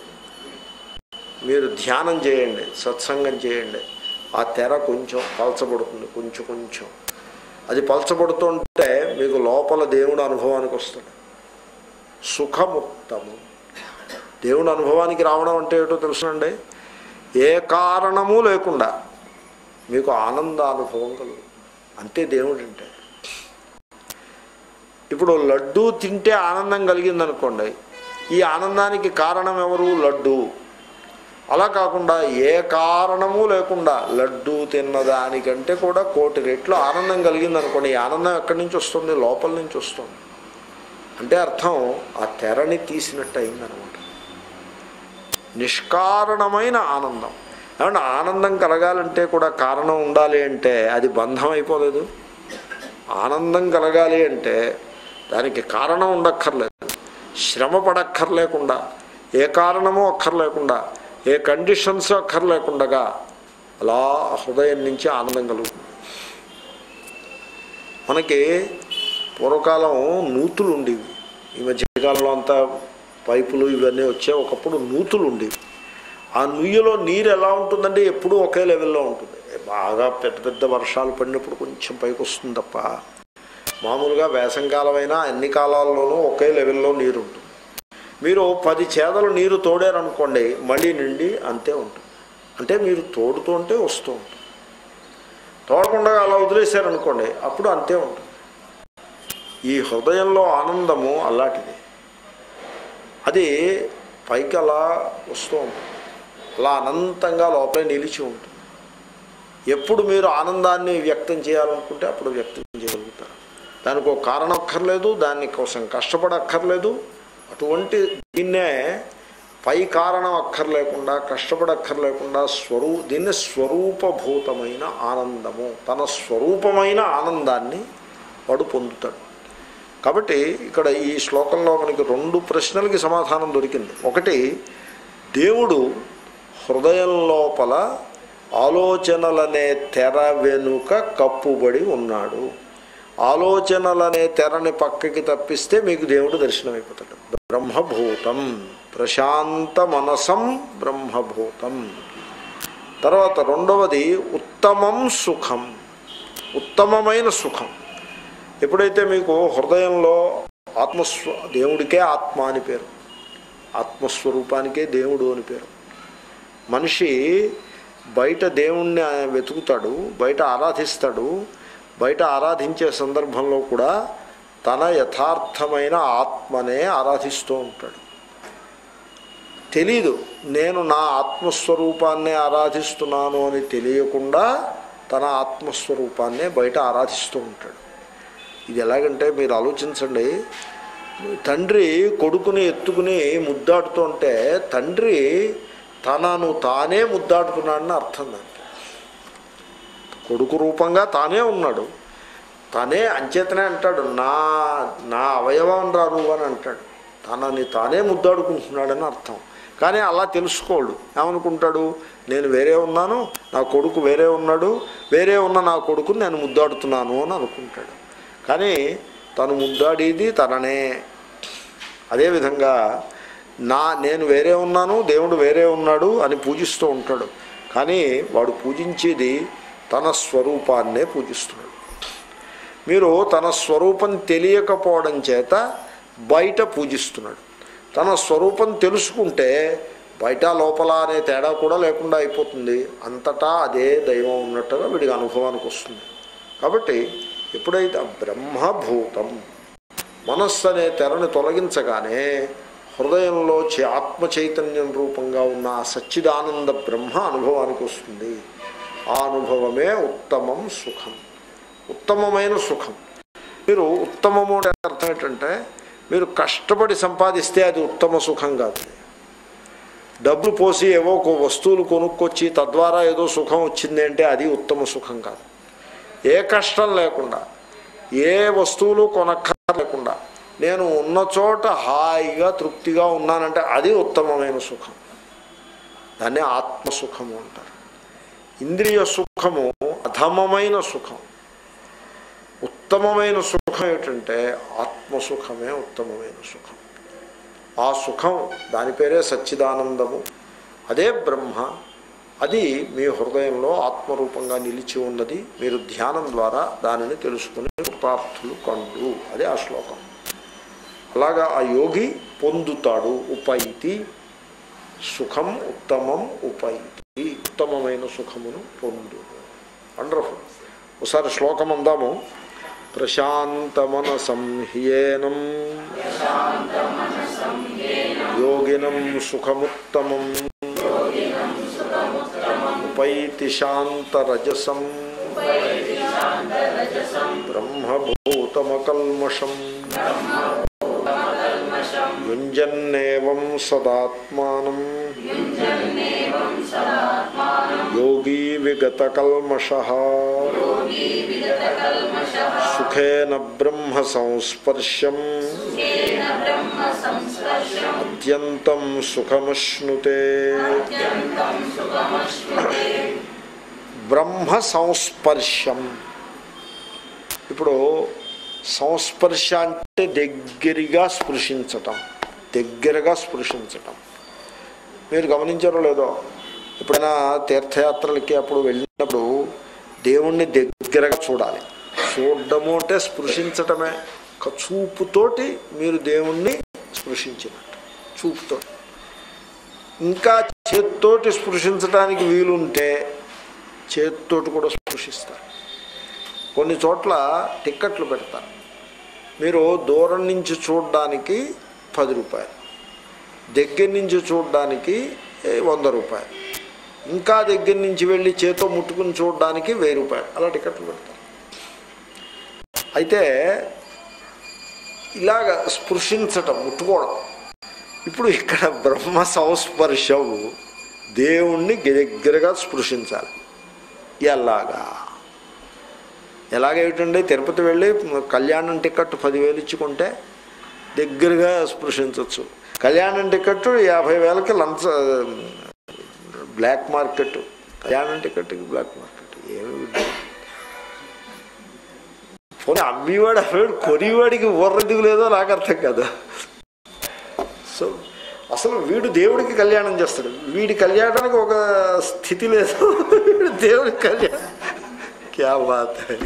మీరు ధ్యానం చేయండి సత్సంగం చేయండి ఆ తెర కొంచెం పలచబడుతుంది కొంచెం కొంచెం అది పలచబడుతుంటే మీకు లోపల దేవుడు అనుభవానికి వస్తుంది సుఖముక్తము దేవుడు అనుభవానికి రావడం అంటే ఏటో తెలుసునండి ఏ కారణము లేకుండా మీకు ఆనందానుభవం కలుగు అంతే దేవుడు అంటే ఇప్పుడు లడ్డూ తింటే ఆనందం కలిగిందనుకోండి ఈ ఆనందానికి కారణం ఎవరు లడ్డు అలా కాకుండా ఏ కారణము లేకుండా లడ్డు తిన్నదానికంటే కూడా కోటి రెట్లు ఆనందం కలిగిందనుకోండి ఈ ఆనందం ఎక్కడి నుంచి వస్తుంది లోపల నుంచి వస్తుంది అంటే అర్థం ఆ తెరని తీసినట్టు అయిందనమాట నిష్కారణమైన ఆనందం ఏమంటే ఆనందం కలగాలంటే కూడా కారణం ఉండాలి అంటే అది బంధం అయిపోలేదు ఆనందం కలగాలి అంటే దానికి కారణం ఉండక్కర్లేదు శ్రమ పడక్కర్లేకుండా ఏ కారణమో అక్కర్లేకుండా ఏ కండిషన్స్ అక్కర్లేకుండగా అలా హృదయం నుంచి ఆనందం కలుగుతుంది మనకి పూర్వకాలం నూతులు ఉండేవి ఈ మధ్యకాలంలో అంతా పైపులు ఇవన్నీ వచ్చే ఒకప్పుడు నూతులు ఉండేవి ఆ నుయ్యలో నీరు ఎలా ఉంటుందంటే ఎప్పుడూ ఒకే లెవెల్లో ఉంటుంది బాగా పెద్ద పెద్ద వర్షాలు పడినప్పుడు కొంచెం పైకి వస్తుంది తప్ప మామూలుగా వేసంకాలమైనా అన్ని కాలాల్లోనూ ఒకే లెవెల్లో నీరు ఉంటుంది మీరు పది చేదలు నీరు తోడారనుకోండి మళ్ళీ నిండి అంతే ఉంటుంది అంటే మీరు తోడుతూ ఉంటే వస్తూ ఉంటుంది తోడకుండా అలా వదిలేశారనుకోండి అప్పుడు అంతే ఉంటుంది ఈ హృదయంలో ఆనందము అలాంటిది అది పైకి అలా వస్తూ ఉంటుంది అలా అనంతంగా లోపలే నిలిచి ఉంటుంది ఎప్పుడు మీరు ఆనందాన్ని వ్యక్తం చేయాలనుకుంటే అప్పుడు వ్యక్తం చేయగలుగుతారు దానికి ఒక కారణం అక్కర్లేదు దాని కోసం కష్టపడక్కర్లేదు అటువంటి దీన్నే పై కారణం అక్కర్లేకుండా కష్టపడక్కర్లేకుండా స్వరూ దీన్ని స్వరూపభూతమైన ఆనందము తన స్వరూపమైన ఆనందాన్ని వాడు పొందుతాడు కాబట్టి ఇక్కడ ఈ శ్లోకంలో మనకి రెండు ప్రశ్నలకి సమాధానం దొరికింది ఒకటి దేవుడు హృదయం లోపల ఆలోచనలనే తెర వెనుక కప్పుబడి ఉన్నాడు ఆలోచనలనే తెరని పక్కకి తప్పిస్తే మీకు దేవుడు దర్శనమైపోతాడు బ్రహ్మభూతం ప్రశాంత మనసం బ్రహ్మభూతం తర్వాత రెండవది ఉత్తమం సుఖం ఉత్తమమైన సుఖం ఎప్పుడైతే మీకు హృదయంలో ఆత్మస్వ దేవుడికే ఆత్మ అని పేరు ఆత్మస్వరూపానికే దేవుడు అని పేరు మనిషి బయట దేవుణ్ణి వెతుకుతాడు బయట ఆరాధిస్తాడు బయట ఆరాధించే సందర్భంలో కూడా తన యథార్థమైన ఆత్మనే ఆరాధిస్తూ ఉంటాడు తెలీదు నేను నా ఆత్మస్వరూపాన్నే ఆరాధిస్తున్నాను అని తెలియకుండా తన ఆత్మస్వరూపాన్నే బయట ఆరాధిస్తూ ఉంటాడు ఇది ఎలాగంటే మీరు ఆలోచించండి తండ్రి కొడుకుని ఎత్తుకుని ముద్దాడుతూ ఉంటే తండ్రి తనను తానే ముద్దాడుతున్నాడని అర్థం దానికి కొడుకు రూపంగా తానే ఉన్నాడు తనే అంచేతనే అంటాడు నా నా అవయవం రా నువ్వు అని అంటాడు తనని తానే ముద్దాడుకుంటున్నాడని అర్థం కానీ అలా తెలుసుకోడు ఏమనుకుంటాడు నేను వేరే ఉన్నాను నా కొడుకు వేరే ఉన్నాడు వేరే ఉన్న నా కొడుకుని నేను ముద్దాడుతున్నాను అని అనుకుంటాడు కానీ తను ముద్దాడేది తననే అదేవిధంగా నా నేను వేరే ఉన్నాను దేవుడు వేరే ఉన్నాడు అని పూజిస్తూ ఉంటాడు కానీ వాడు పూజించేది తన స్వరూపాన్నే పూజిస్తున్నాడు మీరు తన స్వరూపం తెలియకపోవడం చేత బయట పూజిస్తున్నాడు తన స్వరూపం తెలుసుకుంటే బయట లోపల అనే తేడా కూడా లేకుండా అయిపోతుంది అంతటా అదే దైవం ఉన్నట్టుగా వీడికి అనుభవానికి వస్తుంది కాబట్టి ఎప్పుడైతే బ్రహ్మభూతం మనస్సు అనే తెరని తొలగించగానే హృదయంలో చే ఆత్మ చైతన్యం రూపంగా ఉన్న ఆ సచ్చిదానంద బ్రహ్మ అనుభవానికి వస్తుంది ఆ అనుభవమే ఉత్తమం సుఖం ఉత్తమమైన సుఖం మీరు ఉత్తమము అంటే అర్థం ఏంటంటే మీరు కష్టపడి సంపాదిస్తే అది ఉత్తమ సుఖం కాదు డబ్బులు పోసి ఏవో ఒక వస్తువులు కొనుక్కొచ్చి తద్వారా ఏదో సుఖం వచ్చింది అంటే అది ఉత్తమ సుఖం కాదు ఏ కష్టం లేకుండా ఏ వస్తువులు కొనక్కర్ లేకుండా నేను ఉన్న చోట హాయిగా తృప్తిగా ఉన్నానంటే అది ఉత్తమమైన సుఖం దాన్ని ఆత్మసుఖము అంటారు ఇంద్రియ సుఖము అధమమైన సుఖం ఉత్తమమైన సుఖం ఏమిటంటే ఆత్మసుఖమే ఉత్తమమైన సుఖం ఆ సుఖం దాని పేరే సచ్చిదానందము అదే బ్రహ్మ అది మీ హృదయంలో ఆత్మరూపంగా నిలిచి ఉన్నది మీరు ధ్యానం ద్వారా దానిని తెలుసుకుని కృతార్థులు కండు అదే ఆ శ్లోకం అలాగా ఆ యోగి పొందుతాడు ఉపైతి సుఖం ఉత్తమం ఉపైతి ఉత్తమమైన సుఖమును పొందు వండర్ఫుల్ ఒకసారి శ్లోకం అందాము ప్రశాంతమనసం హ్యేనం యోగినం సుఖముత్తమం ఉపైతి శాంతరజసం బ్రహ్మభూతమకల్మషం యుంజన్నేవం సదాత్మానం యోగీ విగతకల్మష సుఖేన బ్రహ్మ సంస్పర్శం అత్యంతం సుఖమశ్నుతే బ్రహ్మ సంస్పర్శం ఇప్పుడు సంస్పర్శ అంటే దగ్గరగా స్పృశించటం దగ్గరగా స్పృశించటం మీరు గమనించారో లేదో ఎప్పుడైనా తీర్థయాత్రలకి అప్పుడు వెళ్ళినప్పుడు దేవుణ్ణి దగ్గరగా చూడాలి చూడడము అంటే స్పృశించటమే ఒక చూపుతోటి మీరు దేవుణ్ణి స్పృశించినట్టు చూపుతో ఇంకా చేత్తోటి స్పృశించడానికి వీలుంటే చేత్తోటి కూడా స్పృశిస్తారు కొన్ని చోట్ల టిక్కెట్లు పెడతారు మీరు దూరం నుంచి చూడడానికి పది రూపాయలు దగ్గర నుంచి చూడడానికి ఏ, వంద రూపాయలు ఇంకా దగ్గర నుంచి వెళ్ళి చేతో ముట్టుకుని చూడడానికి వెయ్యి రూపాయలు అలా టికెట్లు పెడతారు అయితే ఇలాగ స్పృశించటం ముట్టుకోవడం ఇప్పుడు ఇక్కడ బ్రహ్మ సంస్పర్శము దేవుణ్ణి దగ్గరగా స్పృశించాలి ఎలాగా ఎలాగేమిటండి తిరుపతి వెళ్ళి కళ్యాణం టికెట్ పదివేలు ఇచ్చుకుంటే దగ్గరగా స్పృశించవచ్చు కళ్యాణం టికెట్ యాభై వేలకి లంచ బ్లాక్ మార్కెట్ కళ్యాణం టికెట్కి బ్లాక్ మార్కెట్ ఏమి విడ్డూరం. పోనీ అమ్మివాడు అమ్మాడు కొనివాడికి ఊర్రదిగు లేదో నాకు అర్థం కాదు సో అసలు వీడు దేవుడికి కళ్యాణం చేస్తాడు వీడి కళ్యాణానికి ఒక స్థితి లేదు వీడు దేవుడికి కళ్యాణం క్యా బాత్ హై.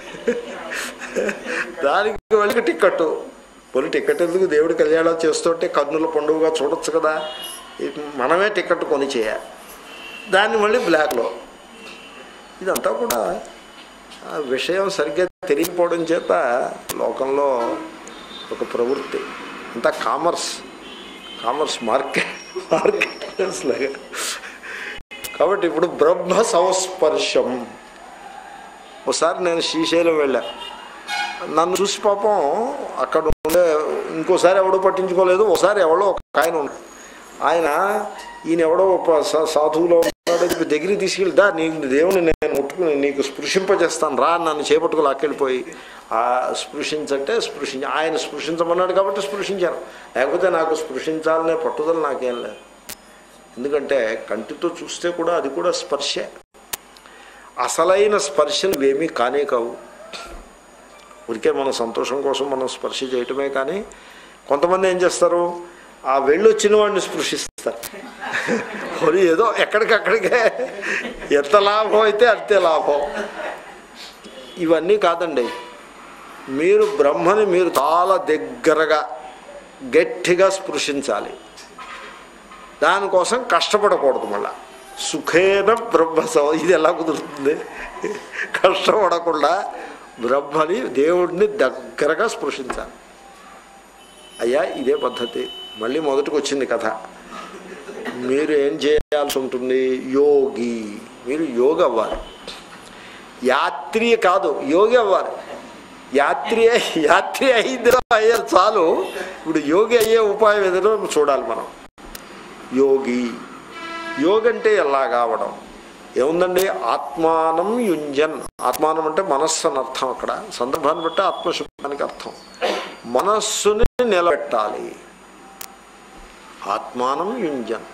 దానికి వాళ్ళకి టిక్కెట్ పోనీ టిక్కెట్ ఎందుకు దేవుడి కళ్యాణం చేస్తుంటే కన్నుల పండుగగా చూడొచ్చు కదా ఇది మనమే టిక్కెట్ కొని చేయాలి దాన్ని మళ్ళీ బ్లాక్లో ఇదంతా కూడా ఆ విషయం సరిగ్గా తెలియకపోవడం చేత లోకంలో ఒక ప్రవృత్తి అంతా commerce commerce market market place లాగా కాబట్టి ఇప్పుడు బ్రహ్మ సంస్పర్శం ఒకసారి నేను శ్రీశైలం వెళ్ళా నన్ను చూసి పాపం అక్కడ ఉండే ఇంకోసారి ఎవడో పట్టించుకోలేదు ఒకసారి ఎవడో ఒక ఆయన ఉన్నాడు ఆయన ఈయన ఎవడో ఒక సా- సాధువులో ఉన్నాడు చెప్పి దగ్గరికి తీసుకెళ్తా నీకు దేవుని నేను ముట్టుకుని నీకు స్పృశింపజేస్తాను రా అని నన్ను చేపట్టుకు లాక్కెళ్ళిపోయి ఆ స్పృశించంటే స్పృశించి ఆయన స్పృశించమన్నాడు కాబట్టి స్పృశించాను లేకపోతే నాకు స్పృశించాలనే పట్టుదల నాకేం లేదు ఎందుకంటే కంటితో చూస్తే కూడా అది కూడా స్పర్శే అసలైన స్పర్శలు ఏమీ కానే కావు ఊరికే మన సంతోషం కోసం మనం స్పర్శ చేయటమే కానీ కొంతమంది ఏం చేస్తారు ఆ వెళ్ళొచ్చిన వాడిని స్పృశిస్తారు మరి ఏదో ఎక్కడికక్కడికే ఎంత లాభం అయితే అంతే లాభం ఇవన్నీ కాదండి మీరు బ్రహ్మని మీరు చాలా దగ్గరగా గట్టిగా స్పృశించాలి దానికోసం కష్టపడకూడదు మళ్ళా సుఖేన బ్రహ్మ సమ ఇది ఎలా కుదురుతుంది కష్టపడకుండా బ్రహ్మని దేవుడిని దగ్గరగా స్పృశించాలి అయ్యా ఇదే పద్ధతి మళ్ళీ మొదటికి వచ్చింది కథ మీరు ఏం చేయాల్సి ఉంటుంది యోగి మీరు యోగి అవ్వాలి యాత్రి కాదు యోగి అవ్వాలి యాత్రి యాత్రి అయిందిరా అయ్యారు చాలు ఇప్పుడు యోగి అయ్యే ఉపాయం ఏదో చూడాలి మనం యోగి యోగి అంటే ఎలా కావడం ఏముందండి ఆత్మానం యుంజన్ ఆత్మానం అంటే మనస్సు అని అర్థం అక్కడ సందర్భాన్ని బట్టి ఆత్మశబ్దానికి అర్థం మనస్సుని నిలబెట్టాలి ఆత్మానం యుంజన్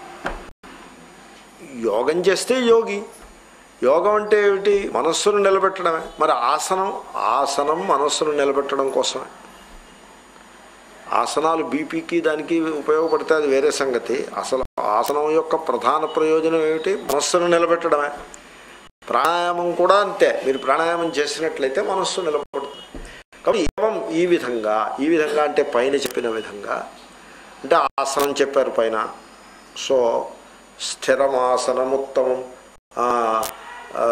యోగం చేస్తే యోగి యోగం అంటే ఏమిటి మనస్సును నిలబెట్టడమే మరి ఆసనం ఆసనం మనస్సును నిలబెట్టడం కోసమే ఆసనాలు బీపీకి దానికి ఉపయోగపడితే అది వేరే సంగతి అసలు ఆసనం యొక్క ప్రధాన ప్రయోజనం ఏమిటి మనస్సును నిలబెట్టడమే ప్రాణాయామం కూడా అంతే మీరు ప్రాణాయామం చేసినట్లయితే మనస్సు నిలబడుతుంది కాబట్టి ఏవం ఈ విధంగా ఈ విధంగా అంటే పైన చెప్పిన విధంగా అంటే ఆసనం చెప్పారు పైన సో స్థిరమాసనముత్తమం ఆ, ఆ,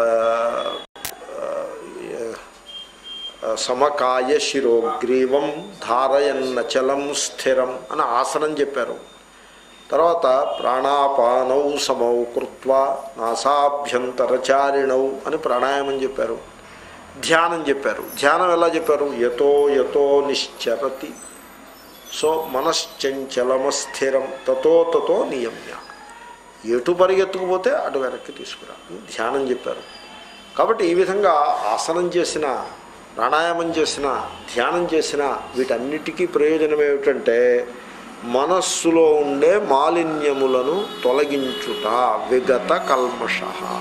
ఆ, సమకాయ శిరోగ్రీవం ధారయన్నచలం స్థిరం అని ఆసనం చెప్పారు తర్వాత ప్రాణాపానౌ సమౌ కృత్వా నాసాభ్యంతరచారిణౌ అని ప్రాణాయామం చెప్పారు ధ్యానం చెప్పారు ధ్యానం ఎలా చెప్పారు యతో యతో నిశ్చరతి సో మనశ్చంచలమస్థిరం తతో తతో నియమ్య ఎటు పరిగెత్తుకుపోతే అటు వెనక్కి తీసుకురా అని ధ్యానం చెప్పారు కాబట్టి ఈ విధంగా ఆసనం చేసిన ప్రాణాయామం చేసిన ధ్యానం చేసిన వీటన్నిటికీ ప్రయోజనం ఏమిటంటే మనస్సులో ఉండే మాలిన్యములను తొలగించుట విగత కల్మష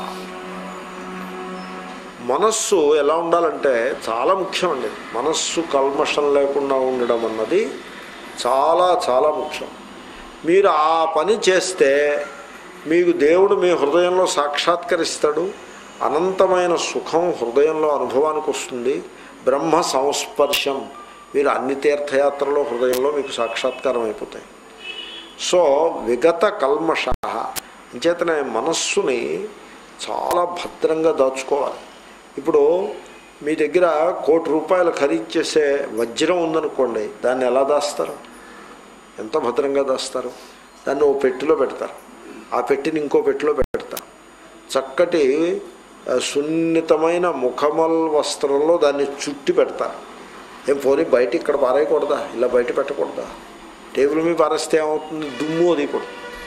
మనస్సు ఎలా ఉండాలంటే చాలా ముఖ్యమండి మనస్సు కల్మషం లేకుండా ఉండడం అన్నది చాలా చాలా ముఖ్యం మీరు ఆ పని చేస్తే మీకు దేవుడు మీ హృదయంలో సాక్షాత్కరిస్తాడు అనంతమైన సుఖం హృదయంలో అనుభవానికి వస్తుంది బ్రహ్మ సంస్పర్శం మీరు అన్ని తీర్థయాత్రలో హృదయంలో మీకు సాక్షాత్కారం అయిపోతాయి సో విగత కల్మష అంచేతనే మనస్సుని చాలా భద్రంగా దాచుకోవాలి ఇప్పుడు మీ దగ్గర కోటి రూపాయలు ఖరీదు చేసే వజ్రం ఉందనుకోండి దాన్ని ఎలా దాస్తారు ఎంత భద్రంగా దాస్తారు దాన్ని ఓ పెట్టిలో పెడతారు ఆ పెట్టిని ఇంకో పెట్టిలో పెడతారు చక్కటి ఆ, సున్నితమైన ముఖమల్ వస్త్రంలో దాన్ని చుట్టి పెడతారు ఏం పోనీ బయట ఇక్కడ పారేయకూడదా ఇలా బయట పెట్టకూడదా టేబుల్ మీద పారేస్తే ఏమవుతుంది దుమ్ము అది కూడా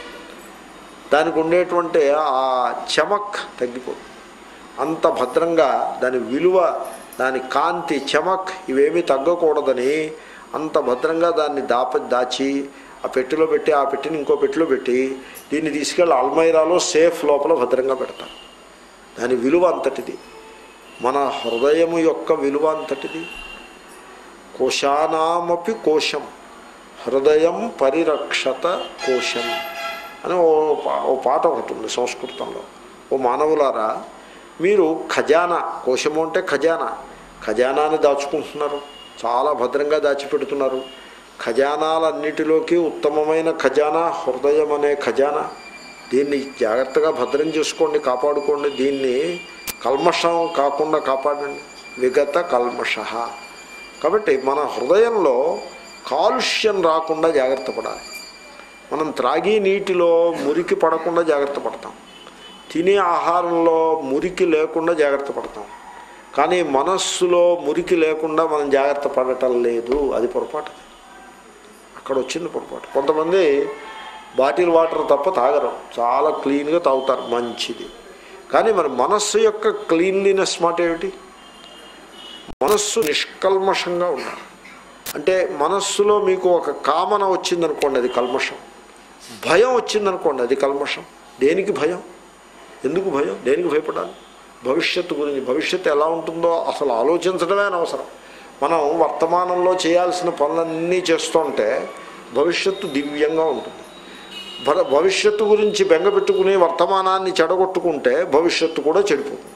దానికి ఉండేటువంటి ఆ చమక్ తగ్గిపోతుంది అంత భద్రంగా దాని విలువ దాని కాంతి చమక్ ఇవేమీ తగ్గకూడదని అంత భద్రంగా దాన్ని దాప దాచి ఆ పెట్టెలో పెట్టి ఆ పెట్టిని ఇంకో పెట్టెలో పెట్టి దీన్ని తీసుకెళ్ళి అల్మైరాలో సేఫ్ లోపల భద్రంగా పెడతారు దాని విలువ అంతటిది మన హృదయము యొక్క విలువ అంతటిది కోశానామపి కోశం హృదయం పరిరక్షత కోశం అని ఓ పా- ఓ పాట ఒకటి ఉంది సంస్కృతంలో ఓ మానవులారా మీరు ఖజానా కోశము అంటే ఖజానా ఖజానాని దాచుకుంటున్నారు చాలా భద్రంగా దాచిపెడుతున్నారు ఖజానాలన్నిటిలోకి ఉత్తమమైన ఖజానా హృదయం అనే ఖజానా దీన్ని జాగ్రత్తగా భద్రం చేసుకోండి కాపాడుకోండి దీన్ని కల్మషం కాకుండా కాపాడండి విగత కల్మష కాబట్టి మన హృదయంలో కాలుష్యం రాకుండా జాగ్రత్త పడాలి మనం త్రాగి నీటిలో మురికి పడకుండా జాగ్రత్త పడతాం తినే ఆహారంలో మురికి లేకుండా జాగ్రత్త పడతాం కానీ మనస్సులో మురికి లేకుండా మనం జాగ్రత్త పడటం లేదు అది పొరపాటు అక్కడ వచ్చింది పొరపాటు కొంతమంది బాటిల్ వాటర్ తప్ప తాగరు చాలా క్లీన్గా తాగుతారు మంచిది కానీ మరి మనస్సు యొక్క క్లీన్లీనెస్ మాట ఏమిటి మనస్సు నిష్కల్మషంగా ఉండాలి అంటే మనస్సులో మీకు ఒక కామన వచ్చిందనుకోండి అది కల్మషం భయం వచ్చిందనుకోండి అది కల్మషం దేనికి భయం ఎందుకు భయం దేనికి భయపడాలి భవిష్యత్తు గురించి భవిష్యత్తు ఎలా ఉంటుందో అసలు ఆలోచించడమే అనవసరం మనం వర్తమానంలో చేయాల్సిన పనులన్నీ చేస్తుంటే భవిష్యత్తు దివ్యంగా ఉంటుంది భ- భవిష్యత్తు గురించి బెంగపెట్టుకుని వర్తమానాన్ని చెడగొట్టుకుంటే భవిష్యత్తు కూడా చెడిపోతుంది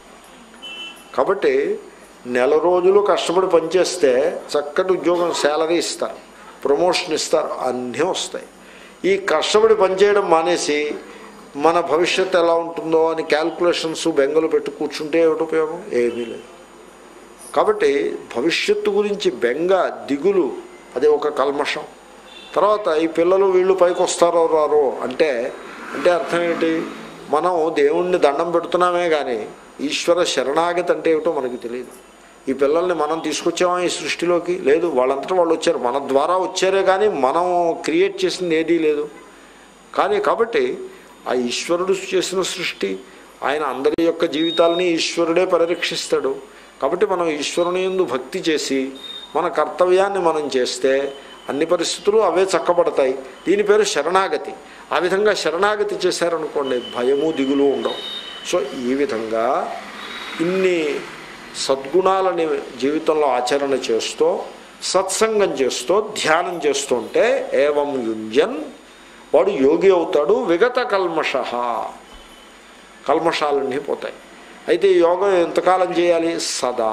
కాబట్టి నెల రోజులు కష్టపడి పనిచేస్తే చక్కటి ఉద్యోగం శాలరీ ఇస్తారు ప్రమోషన్ ఇస్తారు అన్నీ వస్తాయి ఈ కష్టపడి పనిచేయడం మానేసి మన భవిష్యత్తు ఎలా ఉంటుందో అని క్యాల్కులేషన్స్ బెంగలు పెట్టి కూర్చుంటే ఏమిటి ఉపయోగం ఏమీ లేదు కాబట్టి భవిష్యత్తు గురించి బెంగ దిగులు అది ఒక కల్మషం తర్వాత ఈ పిల్లలు వీళ్ళు పైకి వస్తారో రారో అంటే అంటే అర్థం ఏంటి మనం దేవుణ్ణి దండం పెడుతున్నామే కానీ ఈశ్వర శరణాగతి అంటే ఏమిటో మనకి తెలియదు ఈ పిల్లల్ని మనం తీసుకొచ్చామా ఈ సృష్టిలోకి లేదు వాళ్ళంతటా వాళ్ళు వచ్చారు మన ద్వారా వచ్చారే కానీ మనం క్రియేట్ చేసింది ఏదీ లేదు కానీ కాబట్టి ఆ ఈశ్వరుడు చేసిన సృష్టి ఆయన అందరి యొక్క జీవితాలని ఈశ్వరుడే పరిరక్షిస్తాడు కాబట్టి మనం ఈశ్వరుని యందు భక్తి చేసి మన కర్తవ్యాన్ని మనం చేస్తే అన్ని పరిస్థితులు అవే చక్కబడతాయి దీని పేరు శరణాగతి ఆ విధంగా శరణాగతి చేశారనుకోండి భయము దిగులు ఉండవు సో ఈ విధంగా ఇన్ని సద్గుణాలని జీవితంలో ఆచరణ చేస్తూ సత్సంగం చేస్తూ ధ్యానం చేస్తుంటే ఏవం యుంజన్ వాడు యోగి అవుతాడు విగత కల్మష కల్మషాలన్నీ పోతాయి అయితే ఈ యోగం ఎంతకాలం చేయాలి సదా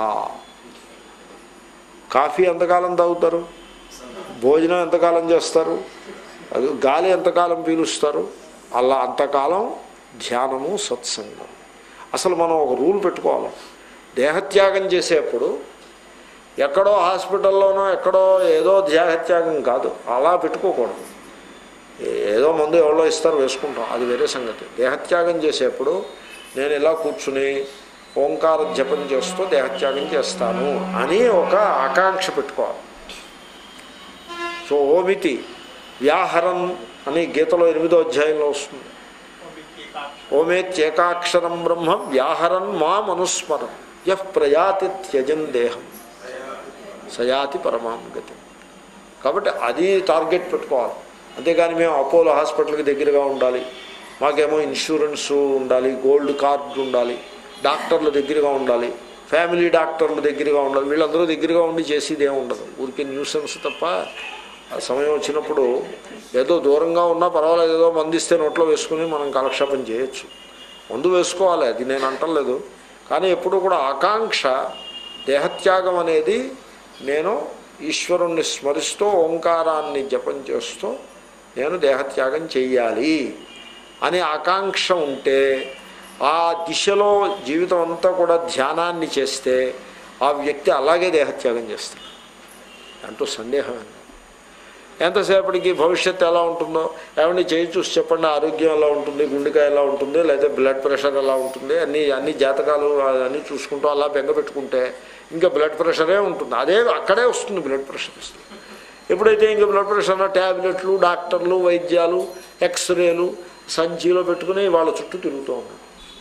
కాఫీ ఎంతకాలం తాగుతారు భోజనం ఎంతకాలం చేస్తారు అది గాలి ఎంతకాలం పీలుస్తారు అలా అంతకాలం ధ్యానము సత్సంగం అసలు మనం ఒక రూల్ పెట్టుకోవాలి దేహత్యాగం చేసేప్పుడు ఎక్కడో హాస్పిటల్లోనో ఎక్కడో ఏదో దేహత్యాగం కాదు అలా పెట్టుకోకూడదు ఏదో మందు ఎవరో ఇస్తారు వేసుకుంటాం అది వేరే సంగతి దేహత్యాగం చేసేప్పుడు నేను ఇలా కూర్చుని ఓంకార జపం చేస్తూ దేహత్యాగం చేస్తాను అని ఒక ఆకాంక్ష పెట్టుకోవాలి సో ఓమితి వ్యాహరం అని గీతలో ఎనిమిదో అధ్యాయంలో వస్తుంది ఓమేత్యేకాక్షరం బ్రహ్మ వ్యాహరన్ మా మనుస్మరం యః ప్రయాతి త్యజన్ దేహం సయాతి పరమాం గతి కాబట్టి అది టార్గెట్ పెట్టుకోవాలి అంతేగాని మేము అపోలో హాస్పిటల్కి దగ్గరగా ఉండాలి మాకేమో ఇన్సూరెన్స్ ఉండాలి గోల్డ్ కార్డు ఉండాలి డాక్టర్ల దగ్గరగా ఉండాలి ఫ్యామిలీ డాక్టర్ల దగ్గరగా ఉండాలి వీళ్ళందరూ దగ్గరగా ఉండి చేసేది ఏమి ఉండదు ఊరికే న్యూసెన్స్ తప్ప ఆ సమయం వచ్చినప్పుడు ఏదో దూరంగా ఉన్నా పర్వాలేదు ఏదో మందిస్తే నోట్లో వేసుకుని మనం కాలక్షేపం చేయొచ్చు మందు వేసుకోవాలి అది నేను అంటలేదు కానీ ఎప్పుడు కూడా ఆకాంక్ష దేహత్యాగం అనేది నేను ఈశ్వరుణ్ణి స్మరిస్తూ ఓంకారాన్ని జపం చేస్తూ నేను దేహత్యాగం చెయ్యాలి అనే ఆకాంక్ష ఉంటే ఆ దిశలో జీవితం అంతా కూడా ధ్యానాన్ని చేస్తే ఆ వ్యక్తి అలాగే దేహత్యాగం చేస్తాడు అంటూ సందేహం ఎంతసేపటికి భవిష్యత్తు ఎలా ఉంటుందో ఏమండి చేయి చూసి చెప్పండి ఆరోగ్యం ఎలా ఉంటుంది గుండెకాయ ఎలా ఉంటుంది లేదా బ్లడ్ ప్రెషర్ ఎలా ఉంటుంది అన్ని అన్ని జాతకాలు అన్నీ చూసుకుంటూ అలా బెంగ పెట్టుకుంటే ఇంకా బ్లడ్ ప్రెషరే ఉంటుంది అదే అక్కడే వస్తుంది బ్లడ్ ప్రెషర్ వస్తుంది ఎప్పుడైతే ఇంకా బ్లడ్ ప్రెషర్ ట్యాబ్లెట్లు డాక్టర్లు వైద్యాలు ఎక్స్రేలు సంచిలో పెట్టుకుని వాళ్ళ చుట్టూ తిరుగుతూ ఉన్నారు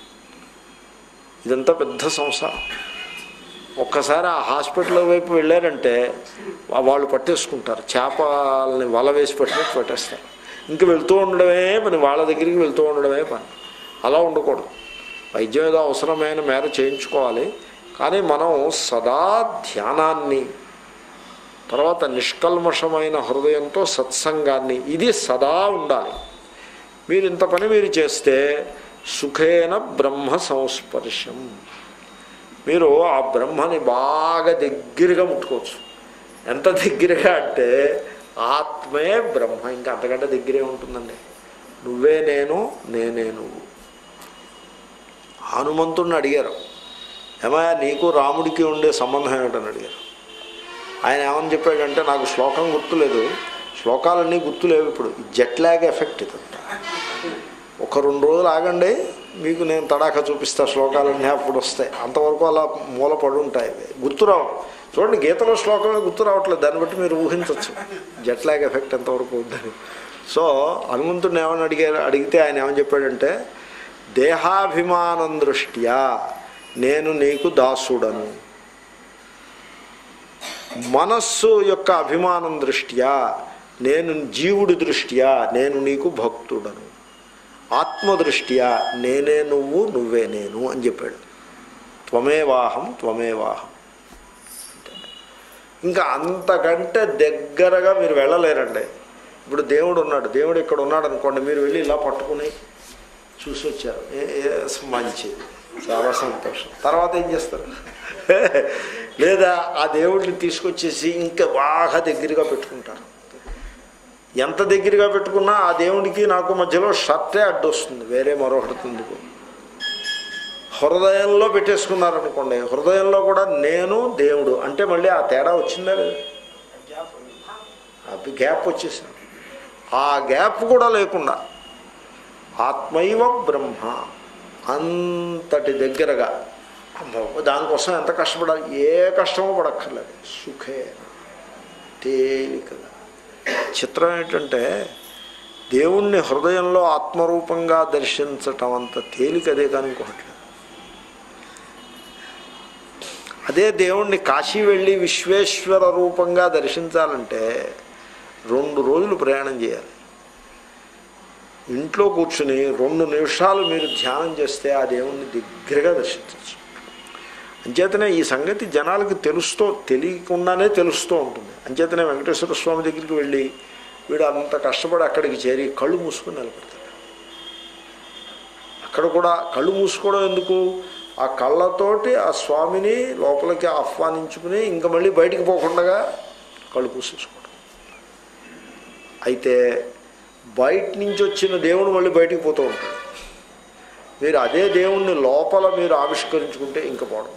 ఇదంతా పెద్ద సంసారం ఒక్కసారి ఆ హాస్పిటల్ వైపు వెళ్ళారంటే వాళ్ళు పట్టేసుకుంటారు చేపల్ని వల వేసి పట్టినట్టు పట్టేస్తారు ఇంక వెళ్తూ ఉండడమే పని వాళ్ళ దగ్గరికి వెళ్తూ ఉండడమే పని అలా ఉండకూడదు వైద్యం ఏదో అవసరమైన మేర చేయించుకోవాలి కానీ మనం సదా ధ్యానాన్ని తర్వాత నిష్కల్మషమైన హృదయంతో సత్సంగాన్ని ఇది సదా ఉండాలి మీరు ఇంత పని మీరు చేస్తే సుఖేన బ్రహ్మ సంస్పర్శం మీరు ఆ బ్రహ్మని బాగా దగ్గరగా ముట్టుకోవచ్చు ఎంత దగ్గరగా అంటే ఆత్మే బ్రహ్మ ఇంకా అంతకంటే దగ్గరే ఉంటుందండి నువ్వే నేను నేనే నువ్వు హనుమంతుడిని అడిగారు ఏమయ్యా నీకు రాముడికి ఉండే సంబంధం ఏమిటని అడిగారు ఆయన ఏమని చెప్పాడంటే నాకు శ్లోకం గుర్తులేదు శ్లోకాలన్నీ గుర్తులేవు ఇప్పుడు జెట్ లాగ్ ఎఫెక్ట్ ఇదంతా ఒక రెండు రోజులు ఆగండి మీకు నేను తడాక చూపిస్తా శ్లోకాలన్నీ అప్పుడు వస్తాయి అంతవరకు అలా మూల పడి ఉంటాయి గుర్తురావు చూడండి గీతలో శ్లోకమే గుర్తు రావట్లేదు దాన్ని బట్టి మీరు ఊహించవచ్చు జెట్ లాగ్ ఎఫెక్ట్ ఎంతవరకు ఉందని సో హనుమంతుడిని ఏమని అడిగారు అడిగితే ఆయన ఏమని చెప్పాడంటే దేహాభిమానం దృష్ట్యా నేను నీకు దాసుడను మనస్సు యొక్క అభిమానం దృష్ట్యా నేను జీవుడి దృష్ట్యా నేను నీకు భక్తుడను ఆత్మదృష్ట్యా నేనే నువ్వు నువ్వే నేను అని చెప్పాడు త్వమేవాహం త్వమేవాహం ఇంకా అంతకంటే దగ్గరగా మీరు వెళ్ళలేరండి ఇప్పుడు దేవుడు ఉన్నాడు దేవుడు ఇక్కడ ఉన్నాడు అనుకోండి మీరు వెళ్ళి ఇలా పట్టుకుని చూసి వచ్చారు ఏ ఏ మంచిది చాలా సంతోషం తర్వాత ఏం చేస్తారు లేదా ఆ దేవుడిని తీసుకొచ్చేసి ఇంకా బాగా దగ్గరగా పెట్టుకుంటారు ఎంత దగ్గరగా పెట్టుకున్నా ఆ దేవుడికి నాకు మధ్యలో షర్టే అడ్డొస్తుంది వేరే మరొకటి ఎందుకు హృదయంలో పెట్టేసుకున్నారనుకోండి హృదయంలో కూడా నేను దేవుడు అంటే మళ్ళీ ఆ తేడా వచ్చిందా లేదా ఆ గ్యాప్ వచ్చేసింది ఆ గ్యాప్ కూడా లేకుండా ఆత్మైవ బ్రహ్మ అంతటి దగ్గరగా అమ్మో, దానికోసం ఎంత కష్టపడాలి ఏ కష్టమో పడక్కర్లేదు సుఖే తేలికగా చిత్రం ఏంటంటే దేవుణ్ణి హృదయంలో ఆత్మరూపంగా దర్శించటం అంత తేలికదే కానీ ఇంకొకటి లేదు. అదే దేవుణ్ణి కాశీ వెళ్ళి విశ్వేశ్వర రూపంగా దర్శించాలంటే రెండు రోజులు ప్రయాణం చేయాలి ఇంట్లో కూర్చుని రెండు నిమిషాలు మీరు ధ్యానం చేస్తే ఆ దేవుణ్ణి దగ్గరగా దర్శించవచ్చు అంచేతనే ఈ సంగతి జనాలకి తెలుస్తూ తెలియకుండానే తెలుస్తూ ఉంటుంది అంచేతనే వెంకటేశ్వర స్వామి దగ్గరికి వెళ్ళి వీడు అంత కష్టపడి అక్కడికి చేరి కళ్ళు మూసుకొని నిలబడతాడు అక్కడ కూడా కళ్ళు మూసుకోవడం ఎందుకు ఆ కళ్ళతోటి ఆ స్వామిని లోపలికి ఆహ్వానించుకుని ఇంకా మళ్ళీ బయటికి పోకుండా కళ్ళు మూసేసుకోవడం అయితే బయట నుంచి వచ్చిన దేవుడు మళ్ళీ బయటికి పోతూ ఉంటాడు మీరు అదే దేవుణ్ణి లోపల మీరు ఆవిష్కరించుకుంటే ఇంక పోవడం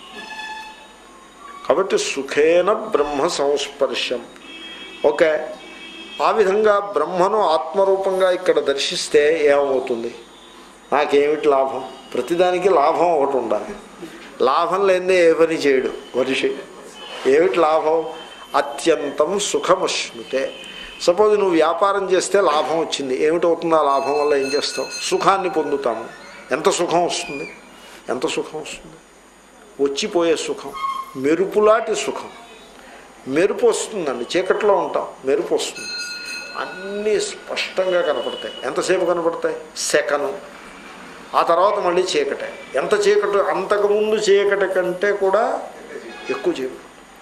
కాబట్టి సుఖేన బ్రహ్మ సంస్పర్శం ఓకే ఆ విధంగా బ్రహ్మను ఆత్మరూపంగా ఇక్కడ దర్శిస్తే ఏమవుతుంది నాకేమిటి లాభం ప్రతిదానికి లాభం ఒకటి ఉండాలి లాభం లేదే ఏ పని చేయడు మనిషి ఏమిటి లాభం అత్యంతం సుఖమశ్నుతే సపోజ్ నువ్వు వ్యాపారం చేస్తే లాభం వచ్చింది ఏమిటవుతుంది ఆ లాభం వల్ల ఏం చేస్తావు సుఖాన్ని పొందుతాము ఎంత సుఖం వస్తుంది ఎంత సుఖం వస్తుంది వచ్చిపోయే సుఖం మెరుపులాంటి సుఖం మెరుపు వస్తుందండి చీకట్లో ఉంటాం మెరుపు వస్తుంది అన్నీ స్పష్టంగా కనపడతాయి ఎంతసేపు కనపడతాయి సెకను ఆ తర్వాత మళ్ళీ చీకటే ఎంత చీకటి అంతకుముందు చీకటి కంటే కూడా ఎక్కువ చీకటి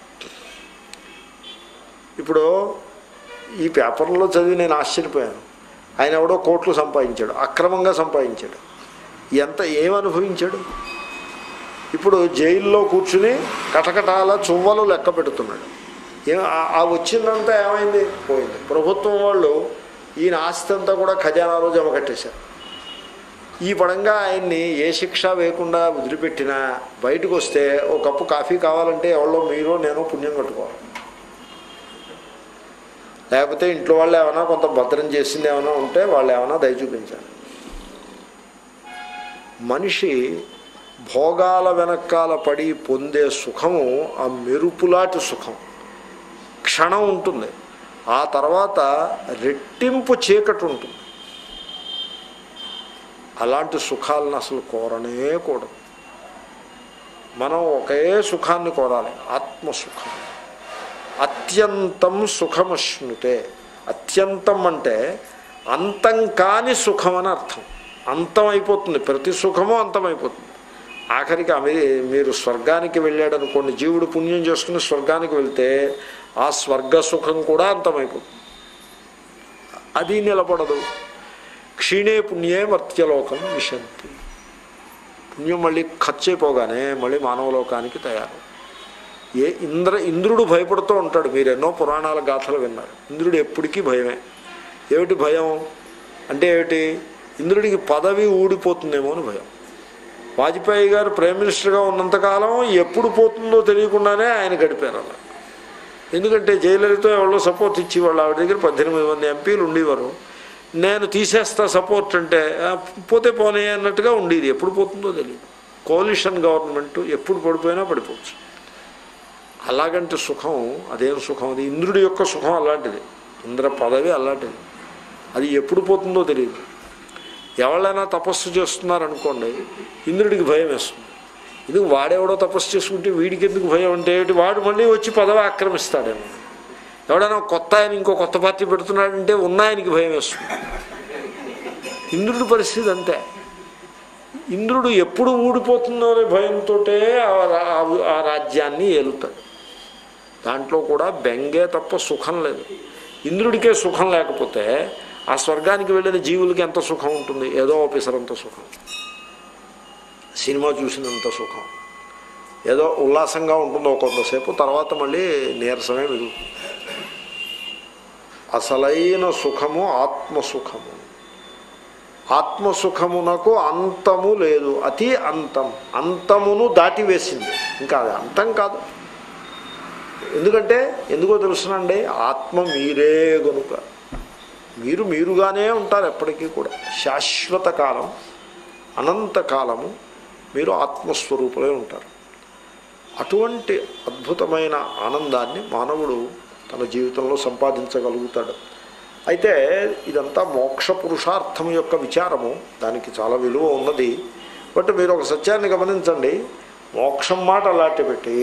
ఇప్పుడు ఈ పేపర్లో చదివి నేను ఆశ్చర్యపోయాను ఆయన ఎవడో కోట్లు సంపాదించాడు అక్రమంగా సంపాదించాడు ఎంత ఏమనుభవించాడు ఇప్పుడు జైల్లో కూర్చుని కటకటాల చువ్వలు లెక్క పెడుతున్నాడు ఏ ఆ- ఆ వచ్చిందంతా ఏమైంది పోయింది ప్రభుత్వం వాళ్ళు ఈయన ఆస్తి అంతా కూడా ఖజానాలో జమ కట్టేశారు ఈ పడంగా ఆయన్ని ఏ శిక్ష వేయకుండా వదిలిపెట్టినా బయటకు వస్తే ఓ కప్పు కాఫీ కావాలంటే ఎవరో మీరు నేను పుణ్యం కట్టుకోవాలి లేకపోతే ఇంట్లో వాళ్ళు ఏమైనా కొంత భద్రం చేసింది ఏమైనా ఉంటే వాళ్ళు ఏమైనా దయ చూపించాలి మనిషి భోగాల వెనకాల పడి పొందే సుఖము ఆ మెరుపులాంటి సుఖం క్షణం ఉంటుంది ఆ తర్వాత రెట్టింపు చీకటి ఉంటుంది అలాంటి సుఖాలను అసలు కోరనే కూడదు మనం ఒకే సుఖాన్ని కోరాలి ఆత్మసుఖం అత్యంతం సుఖమశ్నుతే అత్యంతం అంటే అంతం కాని సుఖం అని అర్థం అంతం అయిపోతుంది ప్రతి సుఖము అంతమైపోతుంది ఆఖరికి అవి మీరు స్వర్గానికి వెళ్ళాడు అనుకోండి జీవుడు పుణ్యం చేసుకుని స్వర్గానికి వెళ్తే ఆ స్వర్గ సుఖం కూడా అంతమైపోతుంది అది నిలబడదు క్షీణే పుణ్యే మర్త్యలోకం విశంతి పుణ్యం మళ్ళీ ఖర్చు అయిపోగానే మళ్ళీ మానవలోకానికి తయారు ఏ ఇంద్ర ఇంద్రుడు భయపడుతూ ఉంటాడు మీరు ఎన్నో పురాణాల గాథలు విన్నారు ఇంద్రుడు ఎప్పటికీ భయమే ఏమిటి భయం అంటే ఏమిటి ఇంద్రుడికి పదవి ఊడిపోతుందేమో అని భయం వాజ్పేయి గారు ప్రైమ్ మినిస్టర్గా ఉన్నంతకాలం ఎప్పుడు పోతుందో తెలియకుండానే ఆయన గడిపారు అలా ఎందుకంటే జయలలిత ఎవరో సపోర్ట్ ఇచ్చి వాళ్ళు ఆవిడ దగ్గర పద్దెనిమిది మంది ఎంపీలు ఉండేవారు నేను తీసేస్తా సపోర్ట్ అంటే "ఆ, పోతే పోనీ అన్నట్టుగా ఉండేది ఎప్పుడు పోతుందో తెలియదు కోalition గవర్నమెంట్ ఎప్పుడు పడిపోయినా పడిపోవచ్చు అలాగంటే సుఖం అదేం సుఖం అది ఇంద్రుడి యొక్క సుఖం అలాంటిది ఇంద్ర పదవి అలాంటిది అది ఎప్పుడు పోతుందో తెలియదు ఎవరైనా తపస్సు చేస్తున్నారనుకోండి ఇంద్రుడికి భయం వేస్తుంది ఇది వాడెవడో తపస్సు చేసుకుంటే వీడికి ఎందుకు భయం అంటే ఏంటి? వాడు మళ్ళీ వచ్చి పదవి ఆక్రమిస్తాడేమో ఎవడైనా కొత్త ఆయన ఇంకో కొత్త పార్టీ పెడుతున్నాడంటే ఉన్న ఆయనకి భయం వేస్తుంది ఇంద్రుడి పరిస్థితి అంతే ఇంద్రుడు ఎప్పుడు ఊడిపోతుందో అనే భయంతో ఆ రాజ్యాన్ని ఏలుతాడు దాంట్లో కూడా బెంగే తప్ప సుఖం లేదు ఇంద్రుడికే సుఖం లేకపోతే ఆ స్వర్గానికి వెళ్ళిన జీవులకి ఎంత సుఖం ఉంటుంది ఏదో ఆఫీసరంత సుఖం సినిమా చూసినంత సుఖం ఏదో ఉల్లాసంగా ఉంటుందో కొంతసేపు తర్వాత మళ్ళీ నీరసమే మిగులుతుంది అసలైన సుఖము ఆత్మసుఖము ఆత్మసుఖమునకు అంతము లేదు అతి అంతం అంతమును దాటివేసింది ఇంకా అది అంతం కాదు ఎందుకంటే ఎందుకో తెలుసునండి ఆత్మ మీరే గనుక మీరు మీరుగానే ఉంటారు ఎప్పటికీ కూడా శాశ్వత కాలం అనంత కాలము మీరు ఆత్మస్వరూపులే ఉంటారు అటువంటి అద్భుతమైన ఆనందాన్ని మానవుడు తన జీవితంలో సంపాదించగలుగుతాడు అయితే ఇదంతా మోక్ష పురుషార్థం యొక్క విచారము దానికి చాలా విలువ ఉన్నది బట్ మీరు ఒక సత్యాన్ని గమనించండి మోక్షం మాట అలాంటి పెట్టి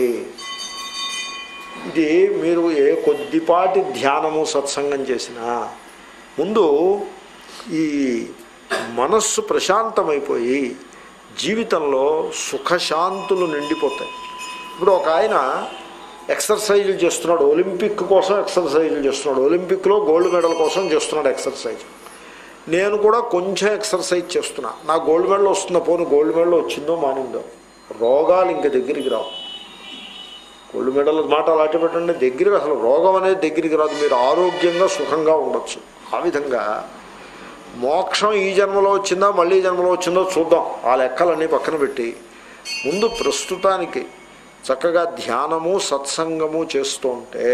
ఇది మీరు ఏ కొద్దిపాటి ధ్యానము సత్సంగం చేసినా ముందు ఈ మనస్సు ప్రశాంతమైపోయి జీవితంలో సుఖశాంతులు నిండిపోతాయి ఇప్పుడు ఒక ఆయన ఎక్సర్సైజులు చేస్తున్నాడు ఒలింపిక్ కోసం ఎక్సర్సైజులు చేస్తున్నాడు ఒలింపిక్లో గోల్డ్ మెడల్ కోసం చేస్తున్నాడు ఎక్సర్సైజ్ నేను కూడా కొంచెం ఎక్సర్సైజ్ చేస్తున్నా నా గోల్డ్ మెడల్ వస్తుందో పోను గోల్డ్ మెడల్ వచ్చిందో మానిందో రోగాలు ఇంక దగ్గరికి రావు గోల్డ్ మెడల్ మాట అలాంటి పెట్టండి దగ్గరికి అసలు రోగం అనేది దగ్గరికి రాదు మీరు ఆరోగ్యంగా సుఖంగా ఉండొచ్చు ఆ విధంగా మోక్షం ఈ జన్మలో వచ్చిందా మళ్ళీ ఈ జన్మలో వచ్చిందో చూద్దాం ఆ లెక్కలన్నీ పక్కన పెట్టి ముందు ప్రస్తుతానికి చక్కగా ధ్యానము సత్సంగము చేస్తూ ఉంటే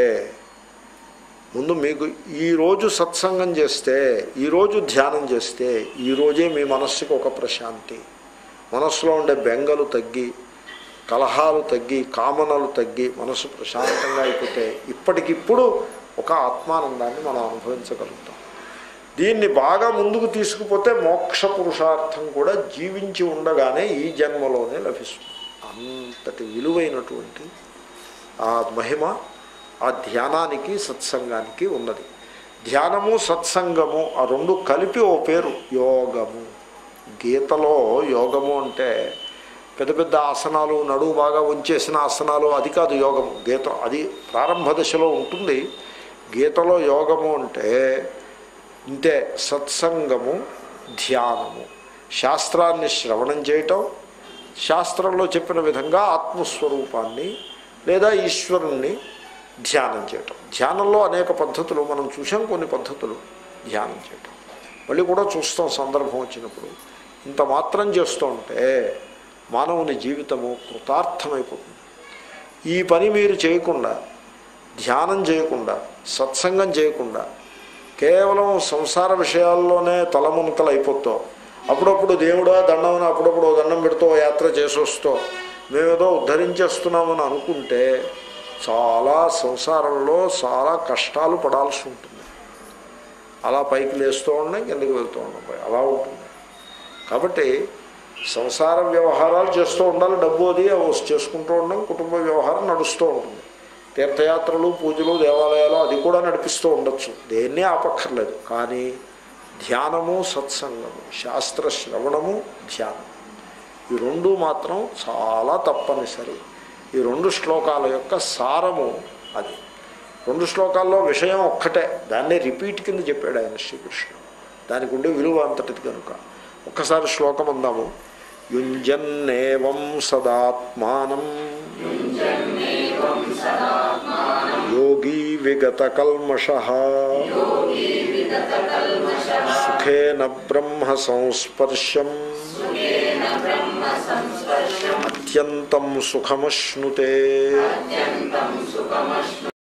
ముందు మీకు ఈరోజు సత్సంగం చేస్తే ఈరోజు ధ్యానం చేస్తే ఈరోజే మీ మనస్సుకు ఒక ప్రశాంతి మనస్సులో ఉండే బెంగలు తగ్గి కలహాలు తగ్గి కామనలు తగ్గి మనసు ప్రశాంతంగా అయిపోతే ఇప్పటికిప్పుడు ఒక ఆత్మానందాన్ని మనం అనుభవించగలుగుతాం దీన్ని బాగా ముందుకు తీసుకుపోతే మోక్ష పురుషార్థం కూడా జీవించి ఉండగానే ఈ జన్మలోనే లభిస్తుంది అంతటి విలువైనటువంటి ఆ మహిమ ఆ ధ్యానానికి సత్సంగానికి ఉన్నది ధ్యానము సత్సంగము ఆ రెండు కలిపి ఓ పేరు యోగము గీతలో యోగము అంటే పెద్ద పెద్ద ఆసనాలు నడువు బాగా ఉంచేసిన ఆసనాలు అది కాదు యోగము గీత అది ప్రారంభ దశలో ఉంటుంది గీతలో యోగము అంటే ఇంతే సత్సంగము ధ్యానము శాస్త్రాన్ని శ్రవణం చేయటం శాస్త్రంలో చెప్పిన విధంగా ఆత్మస్వరూపాన్ని లేదా ఈశ్వరుణ్ణి ధ్యానం చేయటం ధ్యానంలో అనేక పద్ధతులు మనం చూసాం కొన్ని పద్ధతులు ధ్యానం చేయటం మళ్ళీ కూడా చూస్తాం సందర్భం వచ్చినప్పుడు ఇంత మాత్రం చేస్తూ ఉంటే మానవుని జీవితము కృతార్థమైపోతుంది ఈ పని మీరు చేయకుండా ధ్యానం చేయకుండా సత్సంగం చేయకుండా కేవలం సంసార విషయాల్లోనే తలమునకలు అయిపోతాం అప్పుడప్పుడు దేవుడా దండం అప్పుడప్పుడు ఓ దండం పెడుతూ ఓ యాత్ర చేసి వస్తూ మేమేదో ఉద్ధరించేస్తున్నామని అనుకుంటే చాలా సంసారంలో చాలా కష్టాలు పడాల్సి ఉంటుంది అలా పైకి లేస్తూ ఉండం కిందకి వెళ్తూ ఉండం అలా ఉంటుంది కాబట్టి సంసార వ్యవహారాలు చేస్తూ ఉండాలి డబ్బు అది అవి చేసుకుంటూ ఉండడం కుటుంబ వ్యవహారం నడుస్తూ ఉంటుంది తీర్థయాత్రలు పూజలు దేవాలయాలు అది కూడా నడిపిస్తూ ఉండొచ్చు దేన్నే ఆపక్కర్లేదు కానీ ధ్యానము సత్సంగము శాస్త్ర శ్రవణము ధ్యానం ఈ రెండు మాత్రం చాలా తప్పనిసరి ఈ రెండు శ్లోకాల యొక్క సారము అది రెండు శ్లోకాల్లో విషయం ఒక్కటే దాన్నే రిపీట్ కింద చెప్పాడు ఆయన శ్రీకృష్ణుడు దానికి ఉండే విలువ అంతటిది కనుక ఒక్కసారి శ్లోకం అందాము యుంజన్నేవం సదాత్మానం యోగీ విగత కల్మష సుఖేన బ్రహ్మ సంస్పర్శం అత్యంతం సుఖమశ్నుతే